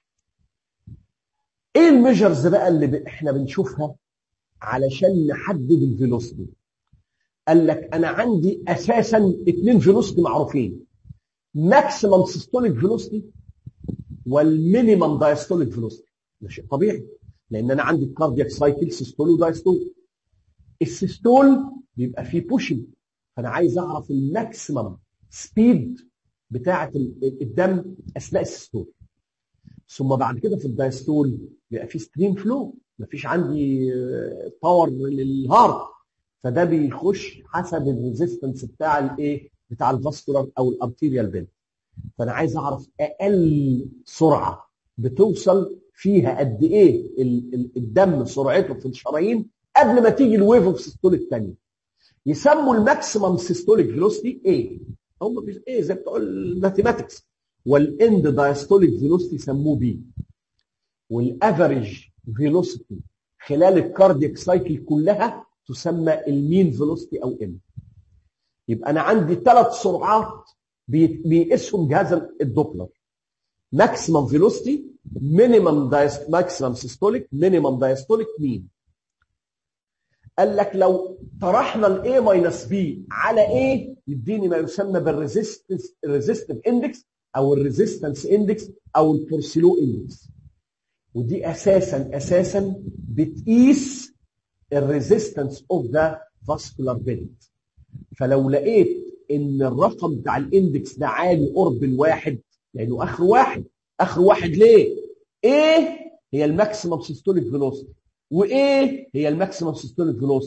ايه الميجرز بقى اللي احنا بنشوفها علشان نحدد الفيلوسيتي؟ قال لك انا عندي اساسا اثنين فيلوسيتي معروفين ماكسيمم سيستوليك فيلوسيتي والمينيمم دايستوليك فيلوسيتي ده شيء طبيعي لان انا عندي الكاردياك سايكل سيستول ودايستول السيستول بيبقى فيه بوشنج فانا عايز اعرف الماكسيمم سبيد بتاعه الدم اثناء السيستول ثم بعد كده في الدايستول بيبقى فيه ستريم فلو مفيش عندي باور للهارت فده بيخش حسب الريزيستنس بتاع الايه بتاع الفاسكولار او الارتيريال بيل فانا عايز اعرف اقل سرعه بتوصل فيها قد ايه الدم سرعته في الشرايين قبل ما تيجي الويف اوف سيستول الثانيه يسموا الماكسيمم سيستوليك فيلوسيتي ايه هم ايه زي بتوع الماثيماتكس والاند دايستوليك فيلوسيتي سموه بي والافريج فيلوسيتي خلال الكاردياك سايكل كلها تسمى المين فيلوسيتي او ام يبقى انا عندي ثلاث سرعات بيقيسهم جهاز الدوبلر ماكسيمم فيلوسيتي مينيمم دايست ماكسيمم سيستوليك مينيمم دايستوليك مين قال لك لو طرحنا الاي ماينس بي على ايه يديني ما يسمى بالريزيستنس الريزيستيف اندكس او الريزيستنس اندكس او البورسيلو اندكس ودي اساسا اساسا بتقيس الريزيستنس اوف ذا فاسكولار بيلد فلو لقيت ان الرقم بتاع الاندكس ده عالي قرب الواحد لانه اخر واحد اخر واحد ليه؟ ايه هي الماكسيمم سيستوليك فيلوسيتي وايه هي الماكسيمم سيستوليك فيلوسيتي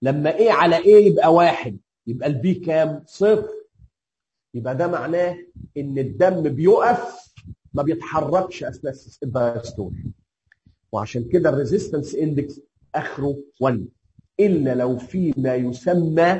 لما ايه على ايه يبقى واحد يبقى البي كام صفر يبقى ده معناه ان الدم بيقف ما بيتحركش اثناء الدايستول وعشان كده الريزيستنس اندكس اخره 1 الا لو في ما يسمى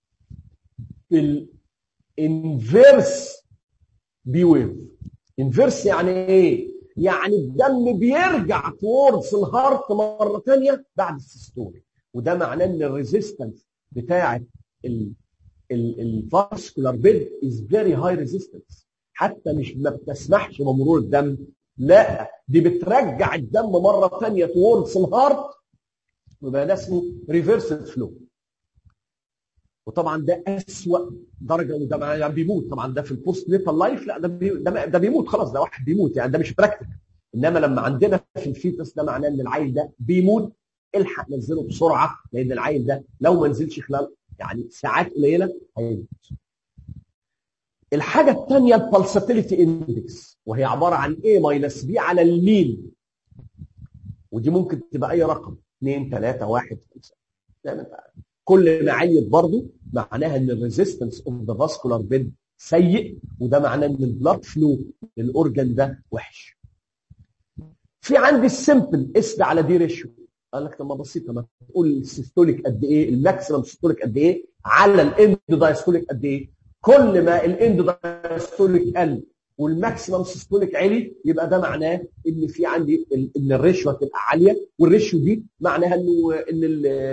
الانفيرس بي ويف انفيرس يعني ايه يعني الدم بيرجع توردز الهارت مره ثانيه بعد السيستول وده معناه ان الريزيستنس بتاعه الفاسكولار بيد از فيري هاي ريزيستنس حتى مش ما بتسمحش بمرور الدم لا دي بترجع الدم مره ثانيه توردز الهارت ويبقى ده اسمه ريفرس فلو وطبعا ده اسوأ درجه وده يعني بيموت طبعا ده في البوست نيتال لايف لا ده بي ده, ده بيموت خلاص ده واحد بيموت يعني ده مش براكتيك انما لما عندنا في الفيتس ده معناه ان العيل ده بيموت الحق نزله بسرعه لان العيل ده لو ما نزلش خلال يعني ساعات قليله هيموت. الحاجه الثانيه البلساتيليتي اندكس وهي عباره عن ايه ماينس بي على الميل ودي ممكن تبقى اي رقم 2 3 1 5 زي ما انت عارف كل ما عليت برضه معناها ان الريزيستنس اوف ذا فاسكولار بيد سيء وده معناه ان البلاد فلو للاورجن ده وحش. في عندي السمبل اسد على دي ريشيو قال لك طب ما بسيطه ما تقول السيستوليك قد ايه الماكسيمم سيستوليك قد ايه على الاند دايستوليك قد ايه كل ما الاند دايستوليك قل والماكسيمم سيستوليك عالي يبقى ده معناه ان في عندي ان الريشيو هتبقى عاليه والريشيو دي معناها انه ان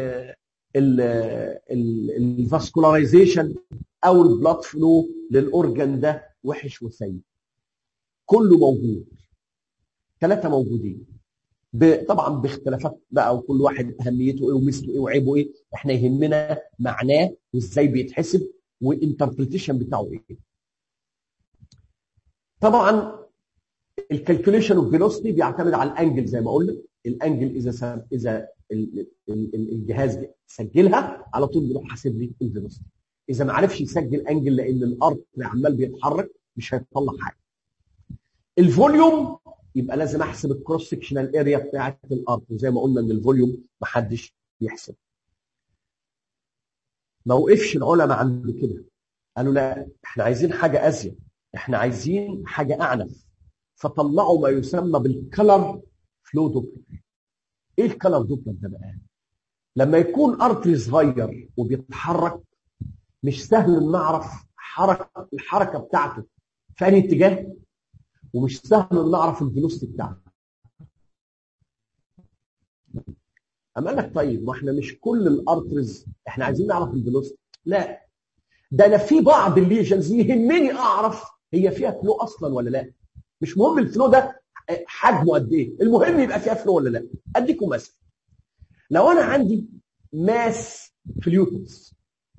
الفاسكولارايزيشن او البلاد فلو للاورجن ده وحش وسيء كله موجود ثلاثه موجودين طبعا باختلافات بقى وكل واحد اهميته ايه ومثله ايه وعيبه ايه احنا يهمنا معناه وازاي بيتحسب والانتربريتيشن بتاعه ايه طبعا الكالكوليشن اوف فيلوسيتي بيعتمد على الانجل زي ما قلنا الانجل اذا سم... اذا الجهاز سجلها على طول بيروح حاسب لي الفيلوسيتي اذا ما عرفش يسجل انجل لان الارض عمال بيتحرك مش هيطلع حاجه الفوليوم يبقى لازم احسب الكروس سكشنال اريا بتاعه الارض وزي ما قلنا ان الفوليوم ما حدش بيحسب ما وقفش العلماء عند كده قالوا لا احنا عايزين حاجه ازيد احنا عايزين حاجه اعنف فطلعوا ما يسمى بالكلر فلو دوبلر ايه الكلر دوبلر ده بقى لما يكون ارتري صغير وبيتحرك مش سهل ان نعرف حركه الحركه بتاعته في انهي اتجاه ومش سهل ان نعرف الفيلوسيتي بتاعته اما قال لك طيب ما احنا مش كل الارتريز احنا عايزين نعرف الفيلوسيتي لا ده انا في بعض الليجنز يهمني اعرف هي فيها فلو اصلا ولا لا مش مهم الفلو ده حجمه قد ايه المهم يبقى فيها فلو ولا لا اديكم مثل لو انا عندي ماس فليوتنس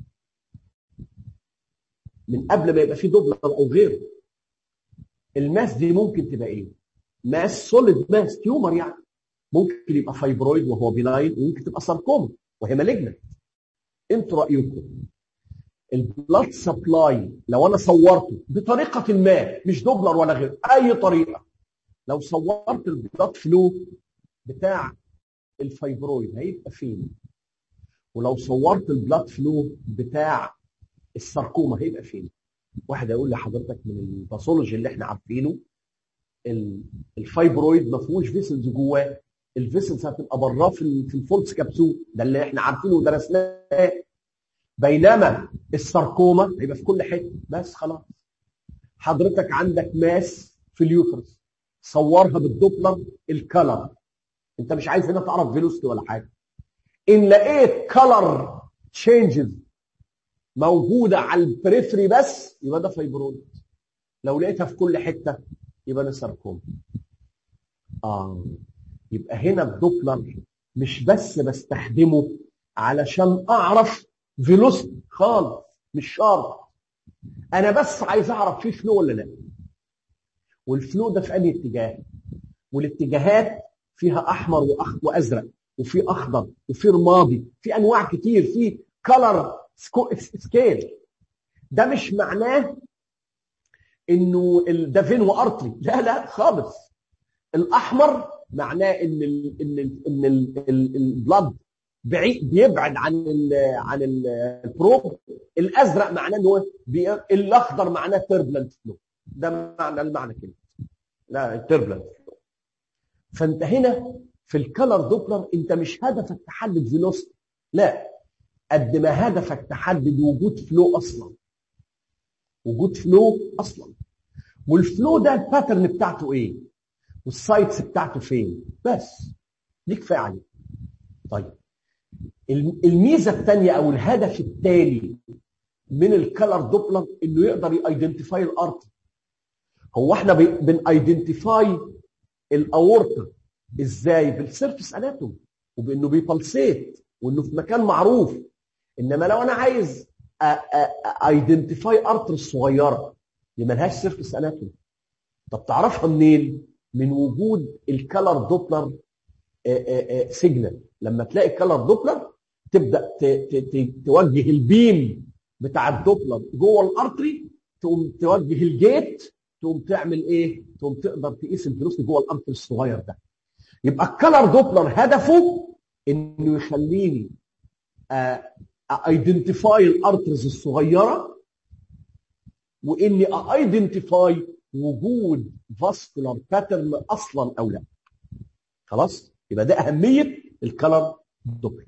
من قبل ما يبقى في دوبلر او غيره الماس دي ممكن تبقى ايه ماس سوليد ماس تيومر يعني ممكن يبقى فايبرويد وهو بيناين وممكن تبقى ساركوما وهي مالجنت انتوا رايكم البلاد سبلاي لو انا صورته بطريقه ما مش دوبلر ولا غير اي طريقه لو صورت البلاد فلو بتاع الفايبرويد هيبقى فين ولو صورت البلاد فلو بتاع الساركوما هيبقى فين واحد هيقول لحضرتك من الباثولوجي اللي احنا عارفينه الفايبرويد ما فيهوش فيسلز جواه الفيسلز هتبقى براه في في الفولس كبسول ده اللي احنا عارفينه ودرسناه بينما الساركوما هيبقى في كل حته بس خلاص حضرتك عندك ماس في اليوترس صورها بالدوبلر الكلر انت مش عايز هنا تعرف فيلوسيتي ولا حاجه ان لقيت كلر تشينجز موجوده على البريفري بس يبقى ده فايبرويد لو لقيتها في كل حته يبقى ده ساركوما اه يبقى هنا الدوبلر مش بس بستخدمه علشان اعرف فيلوسيتي خالص مش شرط انا بس عايز اعرف فيه فلو ولا لا والفلو ده في انهي اتجاه والاتجاهات فيها احمر وأخ وازرق وفي اخضر وفي رمادي في انواع كتير في كلر سكيل ده مش معناه انه ده فين وارتري لا لا خالص الاحمر معناه ان ال ان ال ان البلد بعيد بيبعد عن ال عن ال- البروب الازرق معناه ان هو بي- الاخضر معناه تربلنت فلو ده معنى المعنى كده لا تربلنت فلو فانت هنا في الكلر دوبلر انت مش هدفك تحدد فيلوسيتي لا قد ما هدفك تحدد وجود فلو اصلا وجود فلو اصلا والفلو ده الباترن بتاعته ايه والسايتس بتاعته فين بس دي كفايه عليه طيب الم- الميزه الثانيه او الهدف التالي من الكلر دوبلر انه يقدر يايدنتيفاي الارت هو احنا بنايدنتيفاي الاورطه ازاي بالسيرفس اناتومي وبانه بيبلسيت وانه في مكان معروف انما لو انا عايز ايدنتيفاي ارتر الصغيره دي ملهاش سيرفس اناتومي طب تعرفها منين من وجود الكلر دوبلر سيجنال لما تلاقي كلر دوبلر تبدا ت- ت- ت- توجه البيم بتاع الدوبلر جوه الارتري تقوم توجه الجيت تقوم تعمل ايه تقوم تقدر تقيس الفلوس جوه الارتري الصغير ده يبقى الكلر دوبلر هدفه انه يخليني ايدنتيفاي الارترز الصغيره واني ايدنتيفاي وجود فاسكولار باترن اصلا او لا خلاص يبقى ده اهميه الكلر دوبلر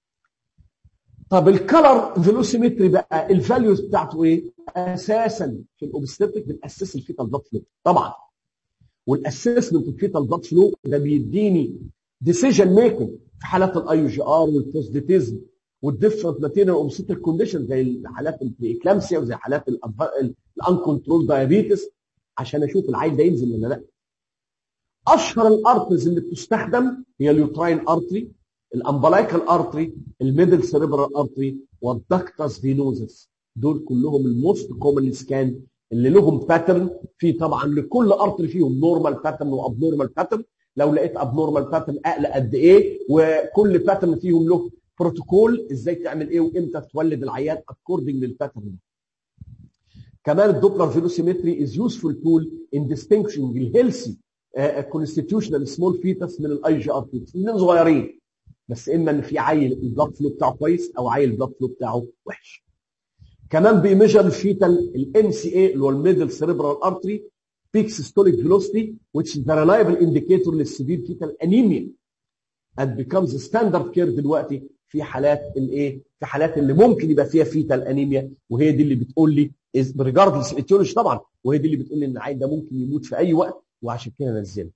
طب الكلر فيلوسيمتري بقى الفاليوز بتاعته ايه اساسا في الاوبستريك بناسس الفيتال بلاد فلو طبعا والاسسمنت الفيتال بلاد فلو ده بيديني ديسيجن ميكنج في حالات الاي جي ار والبوزيتيزم والديفرنت ماتيريال اوبستريك كونديشن زي حالات الاكلامسيا وزي حالات الانكونترول دايابيتس عشان اشوف العيل ده ينزل ولا لا اشهر الارترز اللي بتستخدم هي اليوتراين ارتري الامبلايكال ارتري الميدل سيريبرال ارتري والدكتاس فينوزس دول كلهم الموست كومن سكان اللي لهم باترن في طبعا لكل ارتري فيهم نورمال باترن واب نورمال باترن لو لقيت اب نورمال باترن اقلق قد ايه وكل باترن فيهم له بروتوكول ازاي تعمل ايه وامتى تولد العيان اكوردنج للباترن كمان الدوبلر فيلوسيمتري از يوسفول تول ان distinguishing الهيلثي كونستيتيوشنال سمول فيتس من الاي جي ار فيتس الاثنين صغيرين بس اما ان في عيل البلاد فلو بتاعه كويس او عيل البلاد فلو بتاعه وحش كمان بيميجر الفيتال الام سي اي اللي هو الميدل سيريبرال ارتري بيك سيستوليك فيلوسيتي which is the reliable indicator للسيفير فيتال انيميا and becomes standard care دلوقتي في حالات الايه في حالات اللي ممكن يبقى فيها فيتال انيميا وهي دي اللي بتقول لي ريجاردلس الايتيولوجي طبعا وهي دي اللي بتقول لي ان العيل ده ممكن يموت في اي وقت وعشان كده نزله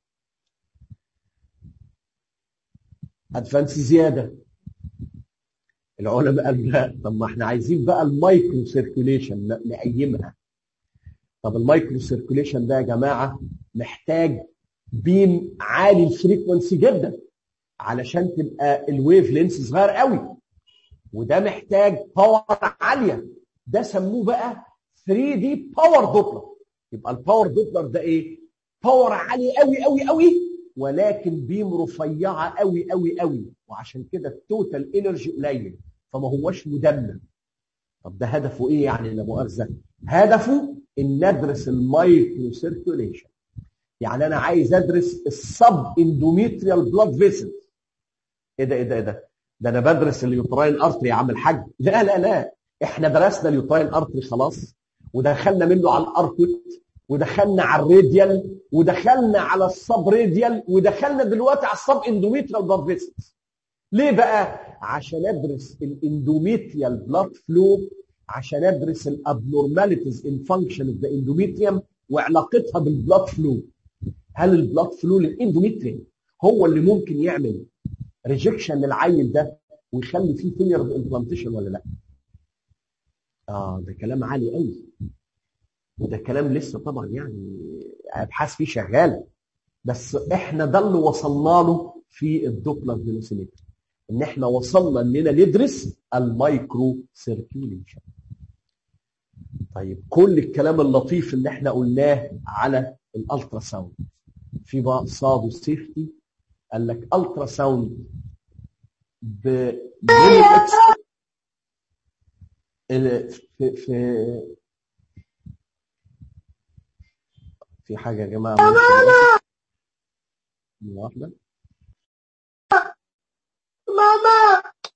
ادفانس زياده العلماء قالوا لا طب ما احنا عايزين بقى المايكرو سيركيوليشن نقيمها طب المايكرو سيركيوليشن ده يا جماعه محتاج بيم عالي الفريكونسي جدا علشان تبقى الويف لينس صغير قوي وده محتاج باور عاليه ده سموه بقى 3 دي باور دوبلر يبقى الباور دوبلر ده ايه باور عالي قوي قوي قوي ولكن بيم رفيعه قوي قوي قوي وعشان كده التوتال انرجي قليل فما هوش مدمر طب ده هدفه ايه يعني لا مؤاخذه هدفه ان ندرس المايكرو سيركيوليشن يعني انا عايز ادرس السب اندوميتريال بلاد فيسل ايه ده ايه ده ايه ده ده انا بدرس اليوتراين ارتري يا عم الحاج لا لا لا احنا درسنا اليوتراين ارتري خلاص ودخلنا منه على الاركوت ودخلنا على الراديال ودخلنا على السب راديال ودخلنا دلوقتي على السب اندوميتريال بلاد فيسلز ليه بقى عشان ادرس الاندوميتريال بلاد فلو عشان ادرس الابنورماليتيز ان فانكشن اوف ذا اندوميتريوم وعلاقتها بالبلاد فلو هل البلاد فلو للاندوميتريوم هو اللي ممكن يعمل ريجكشن للعيل ده ويخلي فيه فيلير امبلانتيشن ولا لا اه ده كلام عالي قوي وده كلام لسه طبعا يعني ابحاث فيه شغاله بس احنا ده اللي وصلنا له في الدوبلر فيلوسيمتري ان احنا وصلنا اننا ندرس المايكرو سيركيوليشن طيب كل الكلام اللطيف اللي احنا قلناه على الالترا ساوند في بقى صاد وسيفتي قال لك الترا ساوند ب في في في حاجه يا جماعه واحده
ماما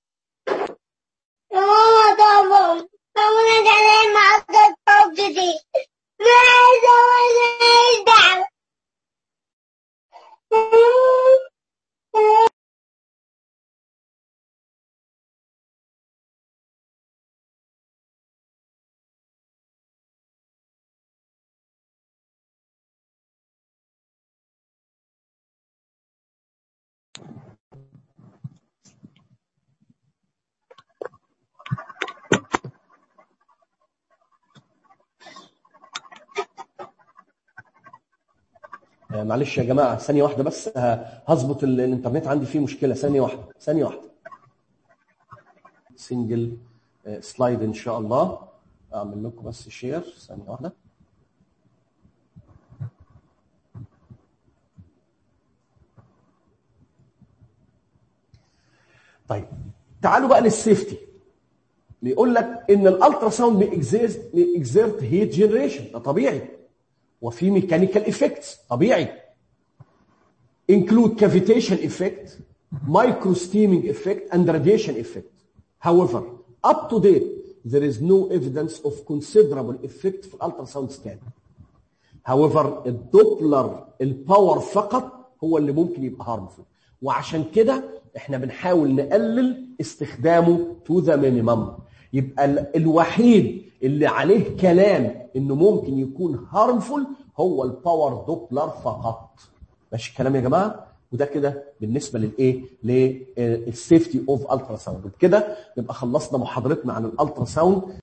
آه، معلش يا جماعه ثانيه واحده بس ه- هظبط ال- الانترنت عندي فيه مشكله ثانيه واحده ثانيه واحده سنجل آه، سلايد ان شاء الله اعمل لكم بس شير ثانيه واحده طيب تعالوا بقى للسيفتي بيقول لك ان الالترا ساوند بيكزيرت هيت جنريشن ده طبيعي وفي ميكانيكال افكتس طبيعي include cavitation effect, micro steaming effect, and radiation effect. However, up to date, there is no evidence of considerable effect في ultrasound scan. However, الدوبلر الباور فقط هو اللي ممكن يبقى هارمفul وعشان كده احنا بنحاول نقلل استخدامه to the minimum يبقى ال- الوحيد اللي عليه كلام انه ممكن يكون هارمفul هو الباور دوبلر فقط ماشي الكلام يا جماعه وده كده بالنسبه للايه للسيفتي اوف الترا ساوند وبكده نبقى خلصنا محاضرتنا عن الالترا ساوند